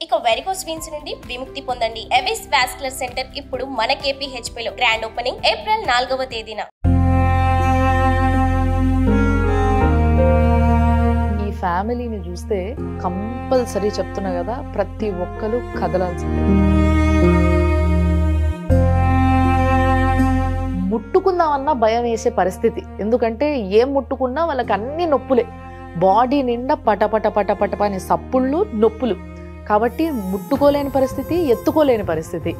ఇక varicose veins నుండి విముక్తి పొందండి ఎవిస్ వాస్కులర్ సెంటర్ ఇప్పుడు మన KPHP లో గ్రాండ్ ఓపెనింగ్ ఏప్రిల్ నాలుగవ తేదీన ఈ ఫ్యామిలీని చూస్తే కంపల్సరీ చెప్తున్నా కదా ప్రతి ఒక్కరు కదలాల్సిందే ముట్టుకుందామన్నా భయం వేసే పరిస్థితి ఎందుకంటే ఏం ముట్టుకున్నా వాళ్ళకి అన్ని నొప్పులే బాడీ నిండా పటపట పటపట అనే సప్పుళ్ళు నొప్పులు కాబట్టి ముట్టుకోలేని పరిస్థితి ఎత్తుకోలేని పరిస్థితి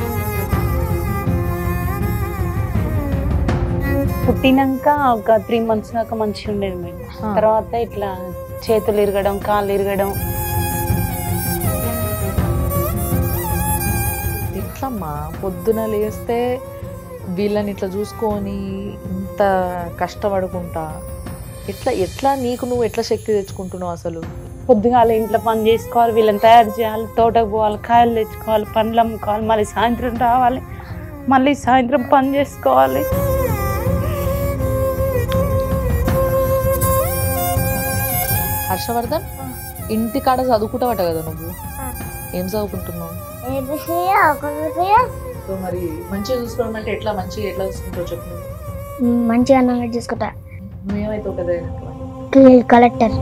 పుట్టినాక ఒక త్రీ మంత్స్ దాకా మంచిగా ఉండేది మేడం తర్వాత ఇట్లా చేతులు ఇరగడం కాళ్ళు ఇరగడం ఎట్లమ్మా పొద్దున లేస్తే వీళ్ళని ఇట్లా చూసుకొని ఇంత కష్టపడుకుంటా ఎట్లా ఎట్లా నీకు నువ్వు ఎట్లా శక్తి తెచ్చుకుంటున్నావు అసలు పొద్దుగాల ఇంట్లో పని చేసుకోవాలి వీళ్ళని తయారు చేయాలి తోటకు పోవాలి కాయలు తెచ్చుకోవాలి పండ్లు అమ్ముకోవాలి మళ్ళీ సాయంత్రం రావాలి మళ్ళీ సాయంత్రం పని చేసుకోవాలి హర్షవర్ధన్ ఇంటికాడ చదువుకుంటావట కదా నువ్వు ఏం చదువుకుంటున్నావు ఏబిసిడి ఒక్కొక్కటి సో మరి మంచిగా చూసుకోవడం అంటే ఎట్లా మంచిగా ఎట్లా చూసుకుంటావు చెప్పు నువ్వు. మంచిగా నాలెడ్జ్ చేసుకుంటా నువ్వేమైతావు కదా కలెక్టర్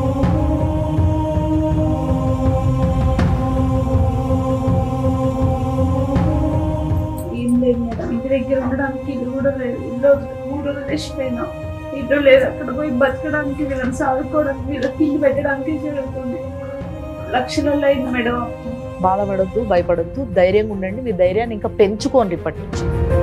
ఏం లేదు మేడం ఇంటి దగ్గర ఉండడానికి ఇల్లు కూడా లేదు ఇల్లు మూడు రెస్ట్పోయినా ఇల్లు లేదు అక్కడ పోయి బతకడానికి వీళ్ళని సాదుకోవడానికి వీళ్ళకి తిండి పెట్టడానికి జరుగుతుంది లక్షలలో అయింది మేడం బాధపడొద్దు భయపడొద్దు ధైర్యంగా ఉండండి మీ ధైర్యాన్ని ఇంకా పెంచుకోండి ఇప్పటి నుంచి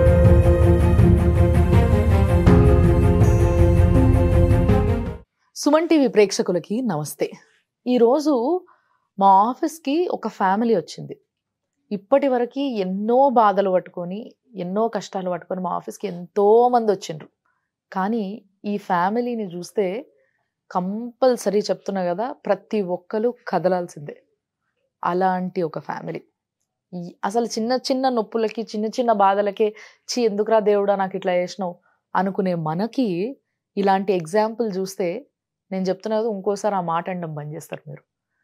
సుమన్ టీవీ ప్రేక్షకులకి నమస్తే ఈరోజు మా ఆఫీస్కి ఒక ఫ్యామిలీ వచ్చింది ఇప్పటి వరకు ఎన్నో బాధలు పట్టుకొని ఎన్నో కష్టాలు పట్టుకొని మా ఆఫీస్కి ఎంతో మంది వచ్చిండ్రు కానీ ఈ ఫ్యామిలీని చూస్తే కంపల్సరీ చెప్తున్నా కదా ప్రతి ఒక్కరు కదలాల్సిందే అలాంటి ఒక ఫ్యామిలీ ఈ- అసలు చిన్న చిన్న నొప్పులకి చిన్న చిన్న బాధలకే చీ ఎందుకురా దేవుడా నాకు ఇట్లా చేసినావు అనుకునే మనకి ఇలాంటి ఎగ్జాంపుల్ చూస్తే నేను చెప్తున్నా కదా ఇంకోసారి ఆ మాట అనడం బంద్ చేస్తారు మీరు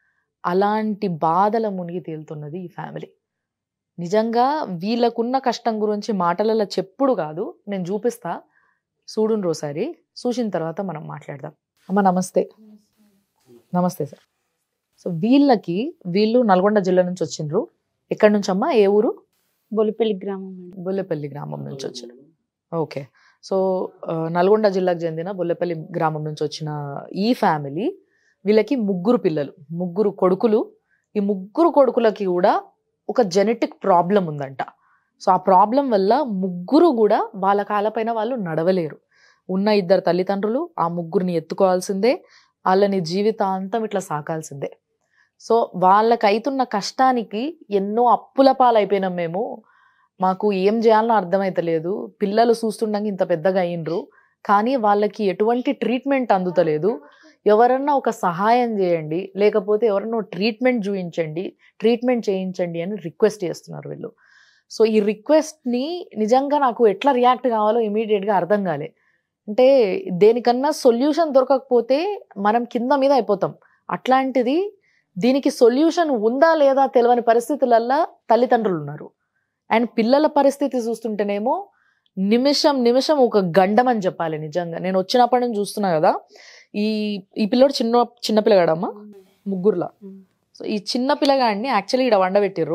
అలాంటి బాధల మునిగి తేలుతున్నది ఈ ఫ్యామిలీ నిజంగా వీళ్ళకున్న కష్టం గురించి మాటలలో చెప్పుడు కాదు నేను చూపిస్తా చూడుండ్రు ఒకసారి చూసిన తర్వాత మనం మాట్లాడదాం అమ్మ నమస్తే నమస్తే సార్ సో వీళ్ళకి వీళ్ళు నల్గొండ జిల్లా నుంచి వచ్చిండ్రు ఎక్కడి నుంచి అమ్మా ఏ ఊరు బొలిపల్లి గ్రామం మేడం బొల్లెపల్లి గ్రామం నుంచి వచ్చారు ఓకే సో ఆ, నల్గొండ జిల్లాకు చెందిన బొల్లెపల్లి గ్రామం నుంచి వచ్చిన ఈ ఫ్యామిలీ వీళ్ళకి ముగ్గురు పిల్లలు ముగ్గురు కొడుకులు ఈ ముగ్గురు కొడుకులకి కూడా ఒక జెనెటిక్ ప్రాబ్లం ఉందంట సో ఆ ప్రాబ్లం వల్ల ముగ్గురు కూడా వాళ్ళ కాలపైన వాళ్ళు నడవలేరు ఉన్న ఇద్దరు తల్లిదండ్రులు ఆ ముగ్గురిని ఎత్తుకోవాల్సిందే వాళ్ళని జీవితాంతం ఇట్లా సాకాల్సిందే సో వాళ్ళకి అవుతున్న కష్టానికి ఎన్నో అప్పుల పాలైపోయినాం మేము మాకు ఏం చేయాలనో అర్థమైతలేదు పిల్లలు చూస్తుండగా ఇంత పెద్దగా అయ్యిండ్రు కానీ వాళ్ళకి ఎటువంటి ట్రీట్మెంట్ అందుతలేదు ఎవరన్నా ఒక సహాయం చేయండి లేకపోతే ఎవరన్నా ట్రీట్మెంట్ చూపించండి ట్రీట్మెంట్ చేయించండి అని రిక్వెస్ట్ చేస్తున్నారు వీళ్ళు సో ఈ రిక్వెస్ట్ని నిజంగా నాకు ఎట్లా రియాక్ట్ కావాలో ఇమీడియట్గా అర్థం కాలే అంటే దేనికన్నా సొల్యూషన్ దొరకకపోతే మనం కింద మీద అయిపోతాం అట్లాంటిది దీనికి సొల్యూషన్ ఉందా లేదా తెలియని పరిస్థితులల్లో తల్లిదండ్రులు ఉన్నారు అండ్ పిల్లల పరిస్థితి చూస్తుంటేనేమో నిమిషం నిమిషం ఒక గండం అని చెప్పాలి నిజంగా నేను వచ్చినప్పటి నుంచి చూస్తున్నా కదా ఈ ఈ పిల్లోడు చిన్న చిన్న పిల్లగాడమ్మా ముగ్గురులా సో ఈ చిన్న పిల్లగాడిని యాక్చువల్లీ ఇక్కడ వండబెట్టిర్రు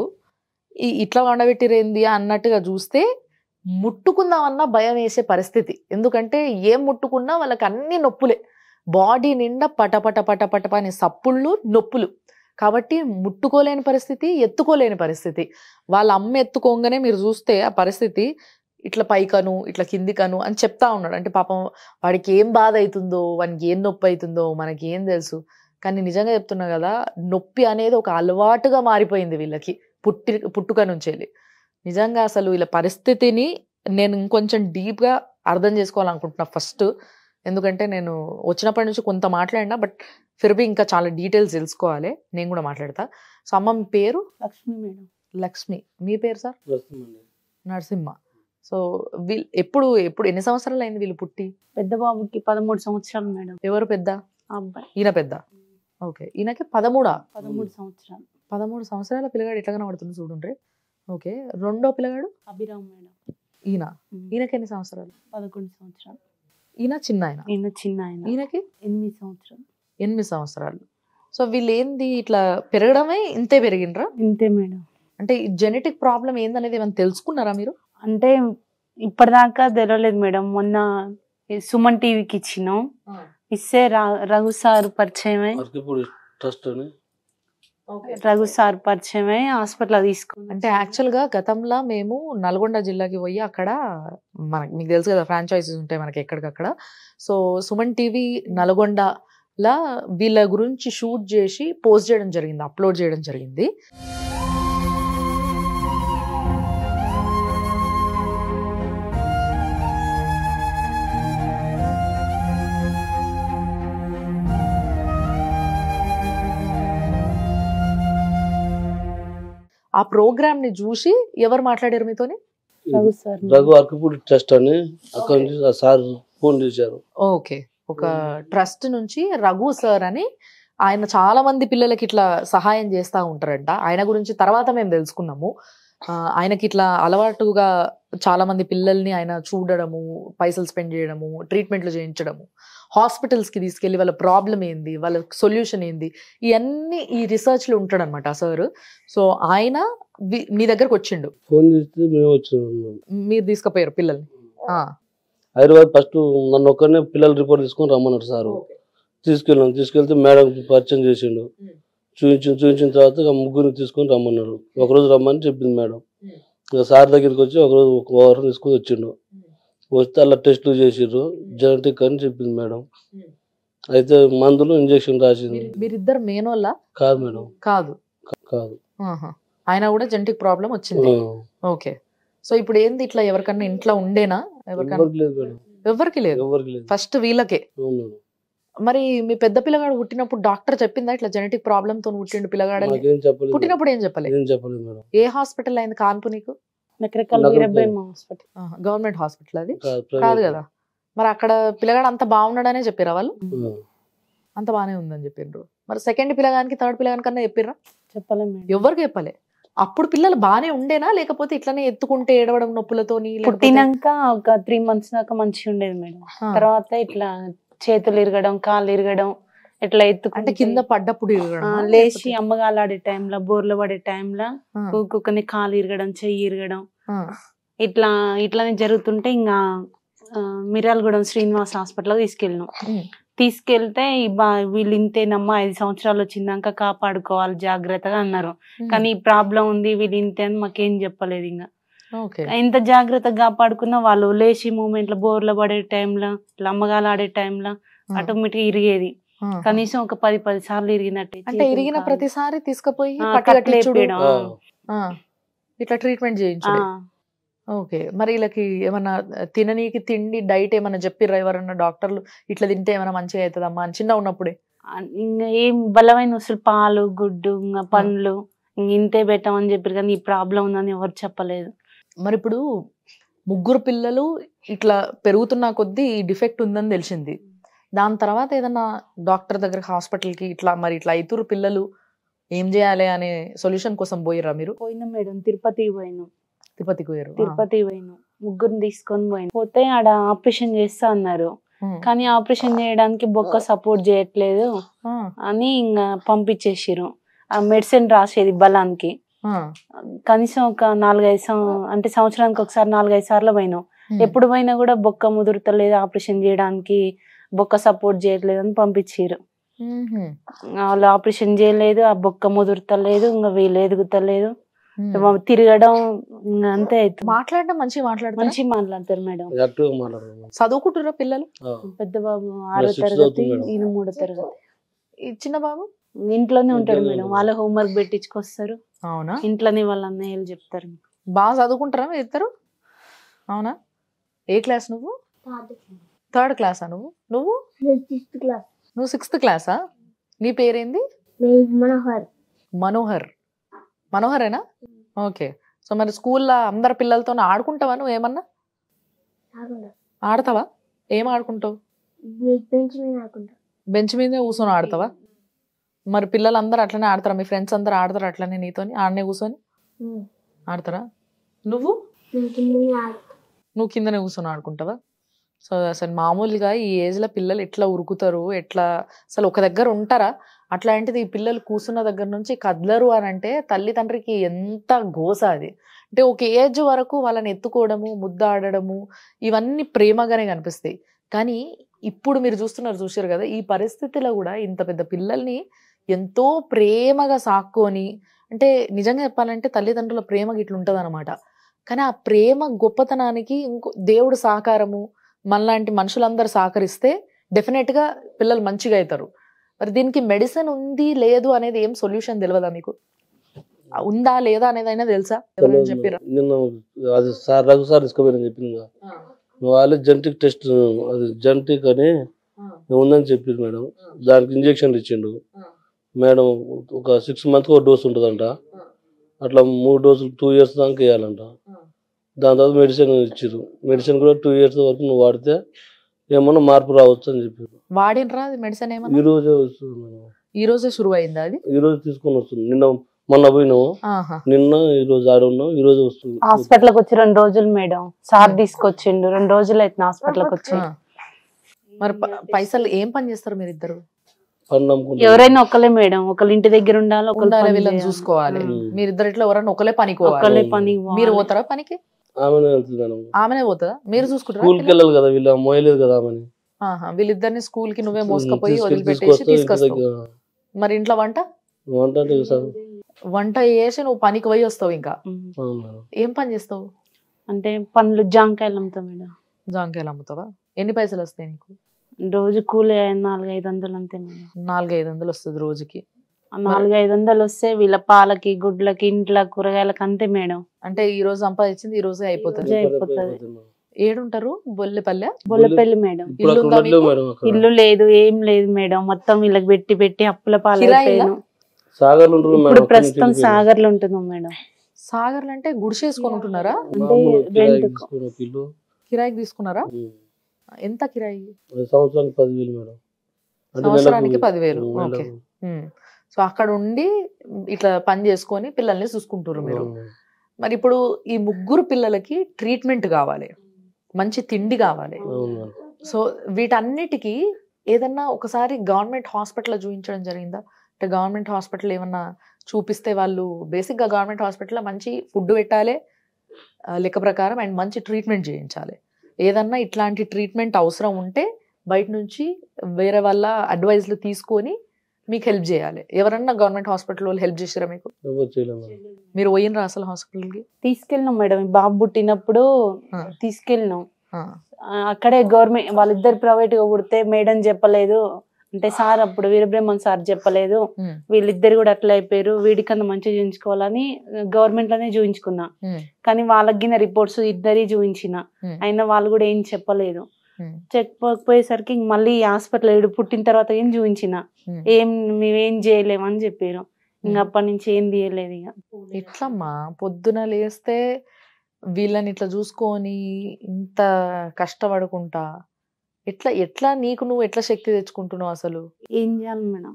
ఈ ఇట్లా వండబెట్టిరేంది అన్నట్టుగా చూస్తే ముట్టుకుందామన్నా భయం వేసే పరిస్థితి ఎందుకంటే ఏం ముట్టుకున్నా వాళ్ళకి అన్ని నొప్పులే బాడీ నిండా పటపట పటపట అనే సప్పుళ్ళు నొప్పులు కాబట్టి ముట్టుకోలేని పరిస్థితి ఎత్తుకోలేని పరిస్థితి వాళ్ళ అమ్మ ఎత్తుకోగానే మీరు చూస్తే ఆ పరిస్థితి ఇట్లా పైకను ఇట్లా కిందికను అని చెప్తా ఉన్నాడు అంటే పాపం వాడికి ఏం బాధ అవుతుందో వానికి ఏం నొప్పి అవుతుందో మనకి ఏం తెలుసు కానీ నిజంగా చెప్తున్నా కదా నొప్పి అనేది ఒక అలవాటుగా మారిపోయింది వీళ్ళకి పుట్టి పుట్టుక నుంచి వెళ్ళి నిజంగా అసలు వీళ్ళ పరిస్థితిని నేను ఇంకొంచెం డీప్గా అర్థం చేసుకోవాలనుకుంటున్నా ఫస్ట్ ఎందుకంటే నేను వచ్చినప్పటి నుంచి కొంత మాట్లాడినా బట్ ఫిర్బీ ఇంకా చాలా డీటెయిల్స్ తెలుసుకోవాలి నేను కూడా మాట్లాడతా సో అమ్మ మీ పేరు లక్ష్మి మేడం లక్ష్మి మీ పేరు సార్ నరసింహ సో వీళ్ళు ఎప్పుడు ఎప్పుడు ఎన్ని సంవత్సరాలు అయింది వీళ్ళు పుట్టి పెద్ద బాబుకి పదమూడు సంవత్సరాలు మేడం ఎవరు పెద్ద ఆ అబ్బాయి ఈయన పెద్ద ఓకే ఈయనకి పదమూడా పదమూడు సంవత్సరాలు పదమూడు సంవత్సరాల పిల్లగాడు ఎట్లా కనబడుతుంది చూడండి ఓకే రెండో పిల్లగాడు అభిరామ్ మేడం ఈయన ఉమ్. ఈయనకి ఎన్ని సంవత్సరాలు పదకొండు సంవత్సరాలు ఈయన చిన్న ఆయన ఈయన చిన్న ఆయన ఈయనకి ఎనిమిది సంవత్సరాలు ఎనిమిది సంవత్సరాలు సో వీళ్ళు ఏంది ఇట్లా పెరగడమే ఇంతే పెరిగినరా ఇంతే మేడం అంటే జెనెటిక్ ప్రాబ్లం ఏందనేది ఏమైనా తెలుసుకున్నారా మీరు అంటే ఇప్పటిదాకా తెలియలేదు మేడం మొన్న ఈ సుమన్ టీవీకి ఇచ్చినాం ఇస్తే రా- రఘు సార్ పరిచయమై ఇప్పుడు ట్రస్ట్ అని రఘు సార్ పరిచయమై హాస్పిటల్ తీసుకున్నాం అంటే యాక్చువల్ గా గతంలో మేము నల్గొండ జిల్లాకి పోయి అక్కడ మనకి మీకు తెలుసు కదా ఫ్రాంచైజీస్ ఉంటాయి మనకి ఎక్కడికక్కడ సో సుమన్ టీవీ నల్గొండలా వీళ్ళ గురించి షూట్ చేసి పోస్ట్ చేయడం జరిగింది అప్లోడ్ చేయడం జరిగింది ఆ ప్రోగ్రామ్ ని చూసి ఎవరు మాట్లాడారు మీతోని రఘు సార్ రఘు అరకపూడి ట్రస్ట్ అని అక్కడ నుంచి ఆ సార్ ఫోన్ చేశారు ఓకే ఒక ట్రస్ట్ నుంచి రఘు సార్ అని ఆయన చాలా మంది పిల్లలకి ఇట్లా సహాయం చేస్తూ ఉంటారంట ఆయన గురించి తర్వాత మేము తెలుసుకున్నాము ఆ, ఆయనకి ఇట్లా అలవాటుగా చాలా మంది పిల్లల్ని ఆయన చూడడము పైసలు స్పెండ్ చేయడము ట్రీట్మెంట్లు చేయించడము హాస్పిటల్స్ కి తీసుకెళ్లి వాళ్ళ ప్రాబ్లం ఏంది వాళ్ళ సొల్యూషన్ ఏంది ఇవన్నీ ఈ రీసెర్చ్ లో ఉంటాడు అనమాట సార్ సో ఆయన వి- మీ దగ్గరకు వచ్చిండు ఫోన్ చేస్తే మేము వచ్చినాం మీరు తీసుకుపోయారు పిల్లల్ని ఆ, హైదరాబాద్ ఫస్ట్ నన్ను ఒక్కనే పిల్లల రిపోర్ట్ తీసుకొని రమ్మన్నారు సారు తీసుకెళ్ళాం తీసుకెళ్తే మేడం పరిచయం చేసిండు చూపించిన చూపించిన తర్వాత ఇక ముగ్గురిని తీసుకొని రమ్మన్నారు ఒకరోజు రమ్మని చెప్పింది మేడం ఇక సార్ దగ్గరికి వచ్చి ఒకరోజు ఒక వారం తీసుకొని వచ్చిండు వస్తే అలా టెస్టులు చేసిర్రు జెనెటిక్ అని చెప్పింది మేడం అయితే మందులు ఇంజెక్షన్ రాసింది మీరు- మీరిద్దరు మేనోళ్ళ కాదు మేడం కాదు కాదు ఆహా. ఆయన కూడా జెనెటిక్ ప్రాబ్లం వచ్చింది ఆ. ఓకే సో ఇప్పుడు ఏంది ఇట్లా ఎవరికన్నా ఇంట్లో ఉండేనా ఎవరికన్నా ఎవరికి లేదు మేడం ఎవరికి లేదు ఎవరికి లేదు ఫస్ట్ వీళ్ళకే అవును మేడం మరి మీ పెద్ద పిల్లగాడు పుట్టినప్పుడు డాక్టర్ చెప్పిందా ఇట్లా జెనెటిక్ ప్రాబ్లమ్ తో పుట్టిండు పిల్లగాడని నాకేం చెప్పలేదు పుట్టినప్పుడు ఏం చెప్పలేదు ఏం చెప్పలేదు మేడం ఏ హాస్పిటల్ అయింది కాన్పు నీకు మెకరకల్ నగరం వీరబ్బాయి పేరు. హాస్పిటల్ గవర్నమెంట్ హాస్పిటల్ అది కాదు కాదు private. కదా మరి అక్కడ పిల్లగాడు అంత బాగున్నాడనే చెప్పారా వాళ్ళు ఆ. అంత బాగానే ఉందని చెప్పిండ్రు మరి సెకండ్ పిల్లగానికి థర్డ్ పిల్లగానికి కన్నా చెప్పిర్రా చెప్పలేం మేడం ఎవరికి చెప్పలే అప్పుడు పిల్లలు బాగానే ఉండేనా లేకపోతే ఇట్లానే ఎత్తుకుంటే ఏడవడం నొప్పులతోని లేకపోతే- పుట్టినాక ఒక త్రీ మంత్స్ దాకా మంచిగా ఉండేది మేడం ఆ. తర్వాత ఇట్లా చేతులు ఇరగడం కాళ్ళు ఇరగడం ఇట్లా ఎత్తుకుంటే అంటే కింద పడ్డప్పుడు ఆ, ఇరగడమా? లేచి లేకపోతే- అమ్మగాలు ఆడే టైంలో బోర్లు పడే టైంలో ఆ, ఒక్కొక్కని కాలు ఇరగడం చెయ్యి ఇరగడం ఆ, ఇట్లా ఇట్లానే జరుగుతుంటే ఇంకా ఆ, మిర్యాలగూడెం శ్రీనివాస్ హాస్పిటల్ తీసుకెళ్ళినాం ఉమ్, తీసుకెళ్తే ఈ బా- వీళ్ళు ఇంతేనమ్మా ఐదు సంవత్సరాలు వచ్చిందాక కాపాడుకోవాలి జాగ్రత్తగా అన్నారు ఉమ్, కానీ ఈ ప్రాబ్లం ఉంది వీళ్ళు ఇంతే అని మాకేం చెప్పలేదు ఇంకా ఓకే ఎంత జాగ్రత్తగా కాపాడుకున్నా వాళ్ళు లేచి మూమెంట్ లో బోర్లో పడే టైంలో ఇట్లా అమ్మగాలు ఆడే టైంలో ఆ, ఆటోమేటిక్ ఇరిగేది ఆ. కనీసం ఒక పది పది సార్లు ఇరిగినట్టు అంటే ఇరిగిన ప్రతిసారి తీసుకుపోయి ఆ, పట్టు కట్లు కట్టించుడు, వేపియడం. ఆ. ఆ, ఇట్లా ట్రీట్మెంట్ చేయించుడు ఓకే మరి వీళ్ళకి ఏమన్నా తిననీకి తిండి డైట్ ఏమన్నా చెప్పిర్రా ఎవరన్నా డాక్టర్లు ఇట్లా తింటే ఏమైనా మంచిగా అవుతుందమ్మా అని చిన్న ఉన్నప్పుడే ఇంకా ఏం బలమైన వస్తువులు పాలు గుడ్డు ఇంకా పండ్లు ఇంక ఇంతే పెట్టమని చెప్పారు కానీ ఈ ప్రాబ్లం ఉందని ఎవరు చెప్పలేదు మరి ఇప్పుడు ముగ్గురు పిల్లలు ఇట్లా పెరుగుతున్న కొద్దీ ఈ డిఫెక్ట్ ఉందని తెలిసింది దాని తర్వాత ఏదన్నా డాక్టర్ దగ్గర హాస్పిటల్కి ఇట్లా మరి ఇట్లా ఐదుగురు పిల్లలు ఏం చేయాలి అనే సొల్యూషన్ కోసం పోయిరా మీరు పోయినాం మేడం తిరుపతికి పోయినాం తిరుపతికి పోయారు ఆ. తిరుపతి పోయినాం ముగ్గురిని తీసుకొని పోయినాం పోతే ఆడ ఆపరేషన్ చేస్తా అన్నారు ఉమ్. కానీ ఆపరేషన్ చేయడానికి బొక్క సపోర్ట్ చేయట్లేదు ఆ, అని ఇంకా పంపించేసిరు ఆ మెడిసిన్ రాసేది బలానికి ఆ, కనీసం ఒక నాలుగైదు సం- అంటే సంవత్సరానికి ఒకసారి నాలుగైదు సార్లు పోయినాం ఉమ్. ఎప్పుడు పోయినా కూడా బొక్క ముదురుతలేదు ఆపరేషన్ చేయడానికి బొక్క సపోర్ట్ చేయట్లేదు అని పంపించారు ఉమ్హు. వాళ్ళు ఆపరేషన్ చేయలేదు ఆ బొక్క ముదురుతలేదు ఇంకా వీళ్ళు ఎదుగుతలేదు ఉమ్. తిరగడం ఇంకా అంతే అవుతుంది మాట్లాడడం మంచిగా మాట్లాడతారు మంచిగా మాట్లాడతారు మేడం యాక్టివ్ గా మాట్లాడరు చదువుకుంటురా పిల్లలు ఆ. పెద్ద బాబు ఆరో sixth తరగతి చదువుతుంది మేడం. ఈయన మూడో తరగతి ఈ చిన్న బాబు ఇంట్లోనే ఉంటాడు ఇంట్లోనే మేడం ఉంటాడు. వాళ్ళ హోంవర్క్ పెట్టించుకొస్తారు అవునా ఇంట్లోనే వాళ్ళ అన్నయ్యలు చెప్తారు బాగా చదువుకుంటారా మీ ఇద్దరు అవునా ఏ క్లాస్ నువ్వు థర్డ్ క్లాసా నువ్వు నువ్వు సిక్స్త్ క్లాస్ నువ్వు సిక్స్త్ క్లాసా నీ పేరేంది మనోహర్ మనోహర్ మనోహరేనా ఓకే సో మరి స్కూల్లో అందరి పిల్లలతో ఆడుకుంటావా నువ్వు ఏమన్నా కాకుండా ఆడతావా ఏం ఆడుకుంటావు బెంచ్ మీద ఆడుకుంటా బెంచ్ మీదే కూర్చొని ఆడతావా మరి పిల్లలందరూ అట్లనే ఆడతారా మీ ఫ్రెండ్స్ అందరూ ఆడతారు అట్లనే నీతోని ఆడనే కూర్చొని ఉమ్. ఆడతారా నువ్వు నేను కిందనే ఆడు నువ్వు కిందనే కూర్చొని ఆడుకుంటావా సో అసలు మామూలుగా ఈ ఏజ్ లో పిల్లలు ఎట్లా ఉరుకుతారు ఎట్లా అసలు ఒక దగ్గర ఉంటారా అట్లాంటిది ఈ పిల్లలు కూర్చున్న దగ్గర నుంచి కదలరు అని అంటే తల్లిదండ్రికి ఎంత గోస అది అంటే ఒక ఏజ్ వరకు వాళ్ళని ఎత్తుకోవడము ముద్దాడడము ఇవన్నీ ప్రేమగానే కనిపిస్తాయి కానీ ఇప్పుడు మీరు చూస్తున్నారు చూసారు కదా ఈ పరిస్థితిలో కూడా ఇంత పెద్ద పిల్లల్ని ఎంతో ప్రేమగా సాక్కొని అంటే నిజంగా చెప్పాలంటే తల్లిదండ్రుల ప్రేమ ఇట్లా ఉంటుంది కానీ ఆ ప్రేమ గొప్పతనానికి ఇంకో దేవుడు సహకారము మనలాంటి మనుషులందరూ సహకరిస్తే డెఫినెట్ గా పిల్లలు మంచిగా అవుతారు మరి దీనికి మెడిసిన్ ఉంది లేదు అనేది ఏం సొల్యూషన్ తెలియదా మీకు ఆ, ఉందా లేదా అనేది అయినా తెలుసా ఎవరైనా చెప్పారా నిన్న అది సార్ రఘు సార్ తీసుకోపోయిన చెప్పింది కదా. వాళ్ళు జెనటిక్ టెస్ట్ అది జెనటిక్ అని ఉందని చెప్పింది మేడం దానికి ఇంజక్షన్లు ఇచ్చిండు మేడం ఒక సిక్స్ మంత్ ఒక డోస్ ఉంటుందంట అట్లా మూడు డోసులు టూ ఇయర్స్ దాకా వేయాలంట దాని తర్వాత మెడిసిన్ ఇచ్చారు మెడిసిన్ కూడా టూ ఇయర్స్ వరకు నువ్వు వాడితే ఏమన్నా మార్పు రావచ్చు అని చెప్పారు వాడినరా అది మెడిసిన్ ఈ ఏమన్నా రోజే వస్తుంది మేడం ఈ రోజే శురు అయిందా అది ఈ రోజు తీసుకొని వస్తుంది నిన్న మొన్న పోయినాము ఆహా నిన్న ఈ రోజు ఆడ ఉన్నాం ఈ రోజు వస్తుంది హాస్పిటల్కి వచ్చి రెండు రోజులు మేడం సార్ తీసుకొచ్చిండు రెండు రోజులు అవుతుంది హాస్పిటల్కి వచ్చి ఆ. మరి ప- పైసలు ఏం పని చేస్తారు మీరు ఇద్దరు పన్ను నమ్ముకుంటాం ఎవరైనా ఒకలే మేడం ఒకళ్ళ ఇంటి దగ్గర ఉండాలి ఒకళ్ళు ఉండాలి పని వీళ్ళని చేయాలి. చూసుకోవాలి ఉమ్. మీరిద్దరు ఇట్లా ఎవరన్నా ఒకలే పనికి పోవాలి ఒకళ్ళే పని మీరు పోతారా పనికి ఆమెనే వెళ్తుంది మేడం ఆమెనే పోతుందా మీరు చూసుకుంటారా స్కూల్కి వెళ్ళాలి కదా వీళ్ళు మోయలేదు కదా ఆమెని ఆహా, వీళ్ళిద్దరిని స్కూల్ కి నువ్వే మోసుకపోయి తీసుకెళ్ళి వదిలిపెట్టేసి తీసుకొస్తే ఇంటి తీసుకొస్తావు దగ్గర మరి ఇంట్లో వంట వంట అంటే సార్ వంట చేసి నువ్వు పనికి పోయి వస్తావు ఇంకా ఉమ్. అవును మేడం ఏం పని చేస్తావు అంటే పండ్లు జాంకాయలు అమ్ముతాం మేడం జాంకాయలు అమ్ముతావా ఎన్ని పైసలు వస్తాయి నీకు రోజు కూలి నాలుగు ఐదు వందలు అంతే మేడం నాలుగైదు వందలు వస్తుంది రోజుకి ఆ నాలుగు ఐదు వందలు వస్తే వీళ్ళ పాలకి గుడ్లకి ఇంట్లో కూరగాయలకి అంతే మేడం అంటే ఈ రోజు సంపాదించింది ఈ రోజే అయిపోతుంది రోజే అయిపోతది. ఏడుంటారు బొల్లెపల్లె బొల్లపల్లి మేడం ఇప్పుడు అక్కడ ఇల్లుందా ఉండట్లేవు మీకు? మేడం అక్కడ ఇల్లు లేదు ఏం లేదు మేడం మొత్తం వీళ్ళకి పెట్టి పెట్టి అప్పుల కిరాయిలా? పాలైపోయాను సాగర్ ఉంటారు ఇప్పుడు మేడం ప్రస్తుతం సాగర్ లో ఉంటున్నాం మేడం సాగర్లు అంటే గుడిసేసుకొని ఉంటున్నారా అంటే rent కు. ఇల్లు కిరాయికి తీసుకున్నారా ఉమ్. ఎంత కిరాయి అది సంవత్సరానికి పదివేలు మేడం అంటే సంవత్సరానికి నెలకు- పదివేలు ఉమ్, ఓకే నెలకు. సో అక్కడ ఉండి ఇట్లా పని చేసుకొని పిల్లల్ని చూసుకుంటారు మీరు అవును. మరి ఇప్పుడు ఈ ముగ్గురు పిల్లలకి ట్రీట్మెంట్ కావాలి మంచి తిండి కావాలి అవును మేడం. సో వీటన్నిటికీ ఏదన్నా ఒకసారి గవర్నమెంట్ హాస్పిటల్ చూపించడం జరిగిందా అంటే గవర్నమెంట్ హాస్పిటల్ ఏమన్నా చూపిస్తే వాళ్ళు బేసిక్గా గవర్నమెంట్ హాస్పిటల్లో మంచి ఫుడ్ పెట్టాలి ఆ, లెక్క ప్రకారం అండ్ మంచి ట్రీట్మెంట్ చేయించాలి ఏదన్నా ఇట్లాంటి ట్రీట్మెంట్ అవసరం ఉంటే బయట నుంచి వేరే వాళ్ళ అడ్వైజ్లు తీసుకొని మీకు హెల్ప్ చేయాలి ఎవరన్నా గవర్నమెంట్ హాస్పిటల్ వాళ్ళు హెల్ప్ చేసారా మీకు ఎవరు చేయలేము మేడం. మీరు పోయినరా అసలు హాస్పిటల్కి తీసుకెళ్ళినాం మేడం ఈ బాబు పుట్టినప్పుడు ఆ. తీసుకెళ్ళినాం ఆ, అక్కడే గవర్నమెంట్ వాళ్ళిద్దరు ప్రైవేట్ గా పుడితే మేడం చెప్పలేదు అంటే సార్ అప్పుడు వీరబ్రహ్మణ్ సార్ చెప్పలేదు వీళ్ళిద్దరు కూడా అట్లా అయిపోయారు వీడికన్నా మంచిగా చూపించుకోవాలని గవర్నమెంట్ లోనే చూపించుకున్నా కానీ వాళ్ళకి గిన రిపోర్ట్స్ ఇద్దరి చూపించిన Hmm. అయినా వాళ్ళు కూడా ఏం చెప్పలేదు చెప్పకపోయేసరికి ఇంక మళ్ళీ హాస్పిటల్ ఏడు పుట్టిన తర్వాత ఏం చూపించిన Hmm. ఏం మేమేం చేయలేమని చెప్పారు ఇంకా అప్పటి నుంచి ఏం తీయలేదు ఇక ఎట్లమ్మా పొద్దున లేస్తే వీళ్ళని ఇట్లా చూసుకొని ఇంత కష్టపడుకుంటా ఎట్లా ఎట్లా నీకు నువ్వు ఎట్లా శక్తి తెచ్చుకుంటున్నావు అసలు ఏం చేయాలి మేడం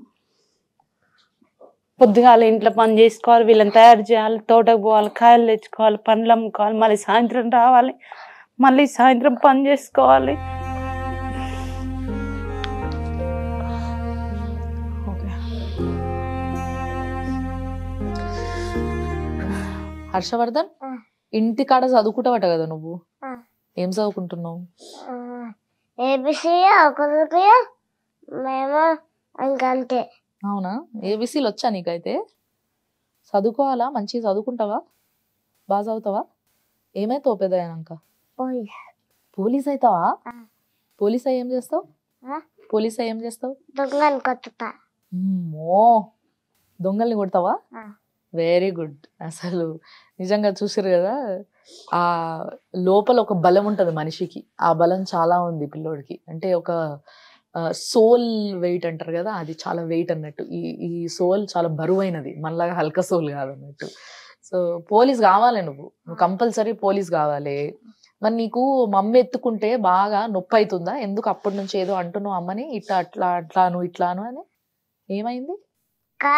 పొద్దుగాల ఇంట్లో పని చేసుకోవాలి వీళ్ళని తయారు చేయాలి తోటకు పోవాలి కాయలు తెచ్చుకోవాలి పండ్లు అమ్ముకోవాలి మళ్ళీ సాయంత్రం రావాలి మళ్ళీ సాయంత్రం పని చేసుకోవాలి హర్షవర్ధన్ ఆ. ఇంటి కాడ చదువుకుంటావట కదా నువ్వు ఆ. ఏం చదువుకుంటున్నావు ఏబిసి ఒకరికి మేము ఇంకంతే అవునా ఏబీసీలు వచ్చా నీకైతే చదువుకోవాలా మంచిగా చదువుకుంటావా బాగా చదువుతావా ఏమైతావు పెద్ద అయినాక పోయి పోలీస్ అవుతావా ఆ. పోలీస్ అయ్యి ఏం చేస్తావు ఆ? పోలీస్ అయ్యి ఏం చేస్తావు దొంగని కొట్టుతా అమ్మో దొంగల్ని కొడతావా ఆ. వెరీ గుడ్ అసలు నిజంగా చూసారు కదా ఆ లోపల ఒక బలం ఉంటది మనిషికి ఆ బలం చాలా ఉంది పిల్లోడికి అంటే ఒక సోల్ వెయిట్ అంటారు కదా అది చాలా వెయిట్ అన్నట్టు ఈ ఈ సోల్ చాలా బరువైనది మనలాగా హల్క సోల్ కాదు అన్నట్టు సో పోలీస్ కావాలి నువ్వు నువ్వు కంపల్సరీ పోలీస్ కావాలి మరి నీకు మమ్మీ ఎత్తుకుంటే బాగా నొప్పి అవుతుందా ఎందుకు అప్పటి నుంచి ఏదో అంటున్నావు అమ్మని ఇట్లా అట్లా అట్లాను ఇట్లాను అని ఏమైంది కా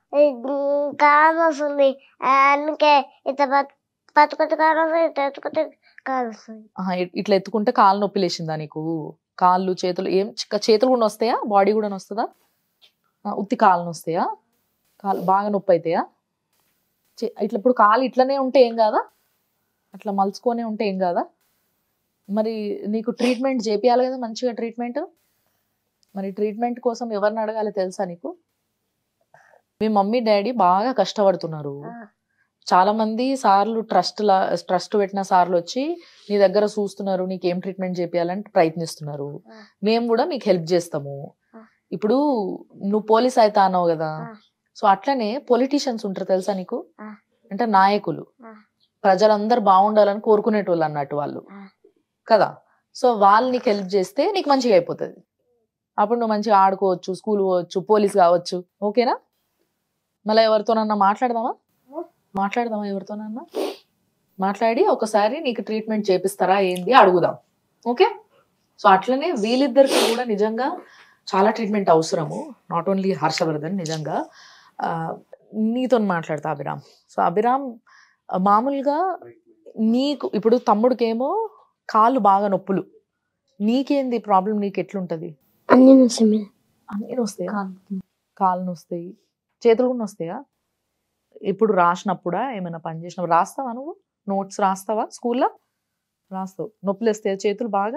కాలం వస్తుంది అందుకే ఇత పట్టుకొచ్చి కాలం వస్తుంది ఇత ఎత్తుకొచ్చి కాలం వస్తుంది ఆహా, ఇ- ఇట్లా ఎత్తుకుంటే కాళ్ళు నొప్పి లేచిందా నీకు కాళ్ళు చేతులు ఏం చిక్క చేతులు కూడా వస్తాయా బాడీ కూడా వస్తుందా ఆ, ఉత్తి కాళ్ళు వస్తాయా కాళ్ళు బాగా నొప్పి అవుతాయా చే- ఇట్లా ఇప్పుడు కాలు ఇట్లనే ఉంటే ఏం కాదా అట్లా మలుచుకొనే ఉంటే ఏం కాదా మరి నీకు ట్రీట్మెంట్ చేపియాలి కదా మంచిగా ట్రీట్మెంట్ మరి ట్రీట్మెంట్ కోసం ఎవరిని అడగాలి తెలుసా నీకు మీ మమ్మీ డాడీ బాగా కష్టపడుతున్నారు ఆ. చాలా మంది సార్లు ట్రస్ట్ లా ట్రస్ట్ పెట్టిన సార్లు వచ్చి నీ దగ్గర చూస్తున్నారు నీకు ఏం ట్రీట్మెంట్ చేపియాలని ప్రయత్నిస్తున్నారు ఆ. మేము కూడా మీకు హెల్ప్ చేస్తాము ఆ. ఇప్పుడు నువ్వు పోలీస్ అవుతా అన్నావు కదా ఆ. సో అట్లనే పొలిటీషియన్స్ ఉంటారు తెలుసా నీకు ఆ. అంటే నాయకులు ఆ. ప్రజలందరూ బాగుండాలని కోరుకునేటోళ్ళు అన్నట్టు వాళ్ళు ఆ. కదా సో వాళ్ళు నీకు హెల్ప్ చేస్తే నీకు మంచిగా అయిపోతుంది అప్పుడు నువ్వు మంచిగా ఆడుకోవచ్చు స్కూల్ పోవచ్చు పోలీస్ కావచ్చు ఓకేనా మళ్ళీ ఎవరితోనన్నా మాట్లాడదామా మాట్లాడదామా ఎవరితోనన్నా మాట్లాడి ఒకసారి నీకు ట్రీట్మెంట్ చేపిస్తారా ఏంది అడుగుదాం ఓకే సో అట్లనే వీళ్ళిద్దరికి కూడా నిజంగా చాలా ట్రీట్మెంట్ అవసరము నాట్ ఓన్లీ హర్షవర్ధన్ నిజంగా ఆ, నీతో మాట్లాడతా అభిరామ్ సో అభిరామ్ ఆ, మామూలుగా నీకు ఇప్పుడు తమ్ముడికేమో కాళ్ళు బాగా నొప్పులు నీకేంది ప్రాబ్లం నీకు ఎట్లుంటది అన్ని నొస్తుంది అన్నీ వస్తాయా కాళ్ళు నొస్తాయి చేతులు కూడా వస్తాయా ఇప్పుడు రాసినప్పుడా ఏమైనా పని చేసినప్పుడు రాస్తావా నువ్వు నోట్స్ రాస్తావా స్కూల్లో రాస్తావు నొప్పులు వస్తాయా చేతులు బాగా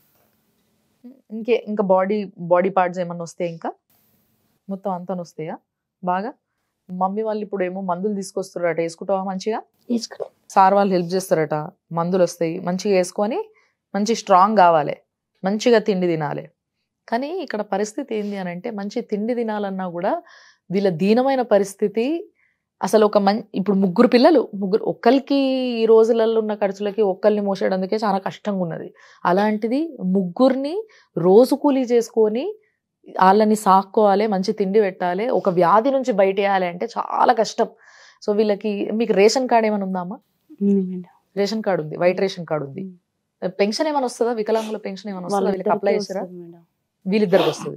ఇంకే ఇంకా బాడీ బాడీ పార్ట్స్ ఏమన్నా వస్తాయి ఇంకా మొత్తం అంతా వస్తాయా బాగా మమ్మీ వాళ్ళు ఇప్పుడు ఏమో మందులు తీసుకొస్తారట వేసుకుంటావా మంచిగా తీసుకుంటా సార్ వాళ్ళు హెల్ప్ చేస్తారట మందులు వస్తాయి మంచిగా వేసుకొని మంచి స్ట్రాంగ్ కావాలి మంచిగా తిండి తినాలి కానీ ఇక్కడ పరిస్థితి ఏంది అని అంటే మంచి తిండి తినాలన్నా కూడా వీళ్ళ దీనమైన పరిస్థితి అసలు ఒక మం ఇప్పుడు ముగ్గురు పిల్లలు ముగ్గురు ఒక్కరికి ఈ రోజులలో ఉన్న ఖర్చులకి ఒక్కరిని మోసేయడానికే చాలా కష్టంగా ఉన్నది అలాంటిది ముగ్గురిని రోజు కూలీ చేసుకొని వాళ్ళని సాక్కోవాలి మంచి తిండి పెట్టాలి ఒక వ్యాధి నుంచి బయటేయాలి అంటే చాలా కష్టం సో వీళ్ళకి మీకు రేషన్ కార్డ్ ఏమైనా ఉందా అమ్మా ఉంది మేడం రేషన్ కార్డు ఉంది వైట్ రేషన్ కార్డు ఉంది పెన్షన్ ఏమైనా వస్తుందా వికలాంగుల పెన్షన్ ఏమైనా వస్తుందా వీళ్ళకి వాళ్ళిద్దరికీ అప్లై చేస్తారా వస్తుంది మేడం వీళ్ళిద్దరికి వస్తుంది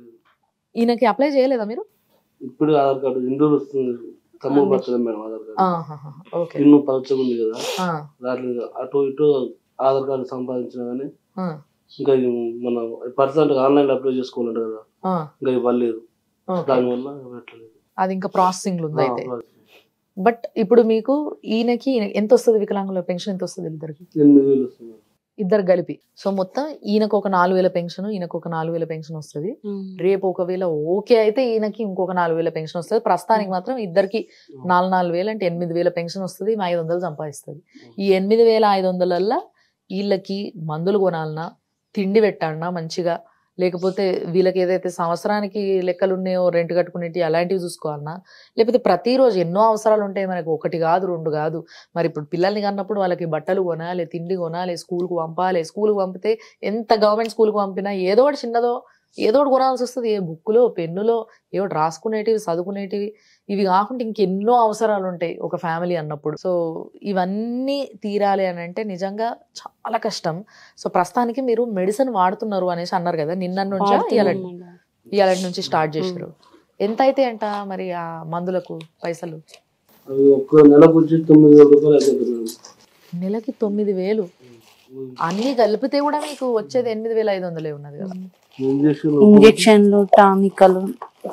ఈయనకి అప్లై చేయలేదా మీరు ఇప్పుడు ఆధార్ కార్డు ఇండోర్ వస్తుంది తమ్ముడు పడుతుంది మేడం ఆధార్ కార్డు ఓకే ఇల్లు పలచగా ఉంది కదా రావట్లేదు అటు ఇటు ఆధార్ కార్డు సంపాదించినా కానీ ఇంకా ఇది మన పర్సెంట్ ఆన్లైన్ లో అప్లై చేసుకోవాలంట కదా ఇంకా ఇవ్వలేదు దానివల్ల పెట్టలేదు అది ఇంకా ప్రాసెసింగ్ లో ఉంది అయితే బట్ ఇప్పుడు మీకు ఈయనకి ఈయన- ఎంత వస్తుంది వికలాంగుల పెన్షన్ ఎంత వస్తుంది ఇద్దరికి ఎనిమిది వేలు వస్తుంది ఇద్దరు కలిపి సో మొత్తం ఈయనకు ఒక నాలుగు వేల పెన్షన్ ఈయనకు ఒక నాలుగు వేల పెన్షన్ వస్తుంది రేపు ఒకవేళ ఓకే అయితే ఈయనకి ఇంకొక నాలుగు వేల పెన్షన్ వస్తుంది ప్రస్తుతానికి మాత్రం ఇద్దరికి నాలుగు నాలుగు వేలు అంటే ఎనిమిది వేల పెన్షన్ వస్తుంది ఈమె ఐదు వందలు సంపాదిస్తుంది ఈ ఎనిమిది వేల ఐదు వందలల్లా వీళ్ళకి మందులు కొనాలన్నా తిండి పెట్టాలన్నా మంచిగా లేకపోతే వీళ్ళకి ఏదైతే సంవత్సరానికి లెక్కలు ఉన్నాయో రెంట్ కట్టుకునేటి అలాంటివి చూసుకోవాలన్నా లేకపోతే ప్రతిరోజు ఎన్నో అవసరాలు ఉంటాయి మనకు ఒకటి కాదు రెండు కాదు మరి ఇప్పుడు పిల్లల్ని కన్నప్పుడు వాళ్ళకి బట్టలు కొనాలి తిండి కొనాలి స్కూల్కి పంపాలి స్కూల్కి పంపితే ఎంత గవర్నమెంట్ స్కూల్కి పంపినా ఏదో ఒకటి చిన్నదో ఏదో ఒకటి కొనాల్సి వస్తుంది ఏ బుక్కులో పెన్నులో ఏదో ఒకటి రాసుకునేటివి చదువుకునేటివి ఇవి కాకుండా ఇంకెన్నో అవసరాలు ఉంటాయి ఒక ఫ్యామిలీ అన్నప్పుడు సో ఇవన్నీ తీరాలి అని అంటే నిజంగా చాలా కష్టం సో ప్రస్తుతానికి మీరు మెడిసిన్ వాడుతున్నారు అనేసి అన్నారు కదా నిన్న నుంచి ఇవాళ ఇవాళ నుంచి స్టార్ట్ చేశారు ఎంత అయితే అంట మరి ఆ మందులకు పైసలు అవి ఒక్క నెలకు వచ్చి తొమ్మిది వేల రూపాయలు అవుతుంది మేడం నెలకి తొమ్మిది వేలు అన్ని కలిపితే కూడా మీకు వచ్చేది ఎనిమిది వేల ఐదు వందలే ఉన్నది కదా ఇంజక్షన్ ఇంజక్షన్లు టానికలు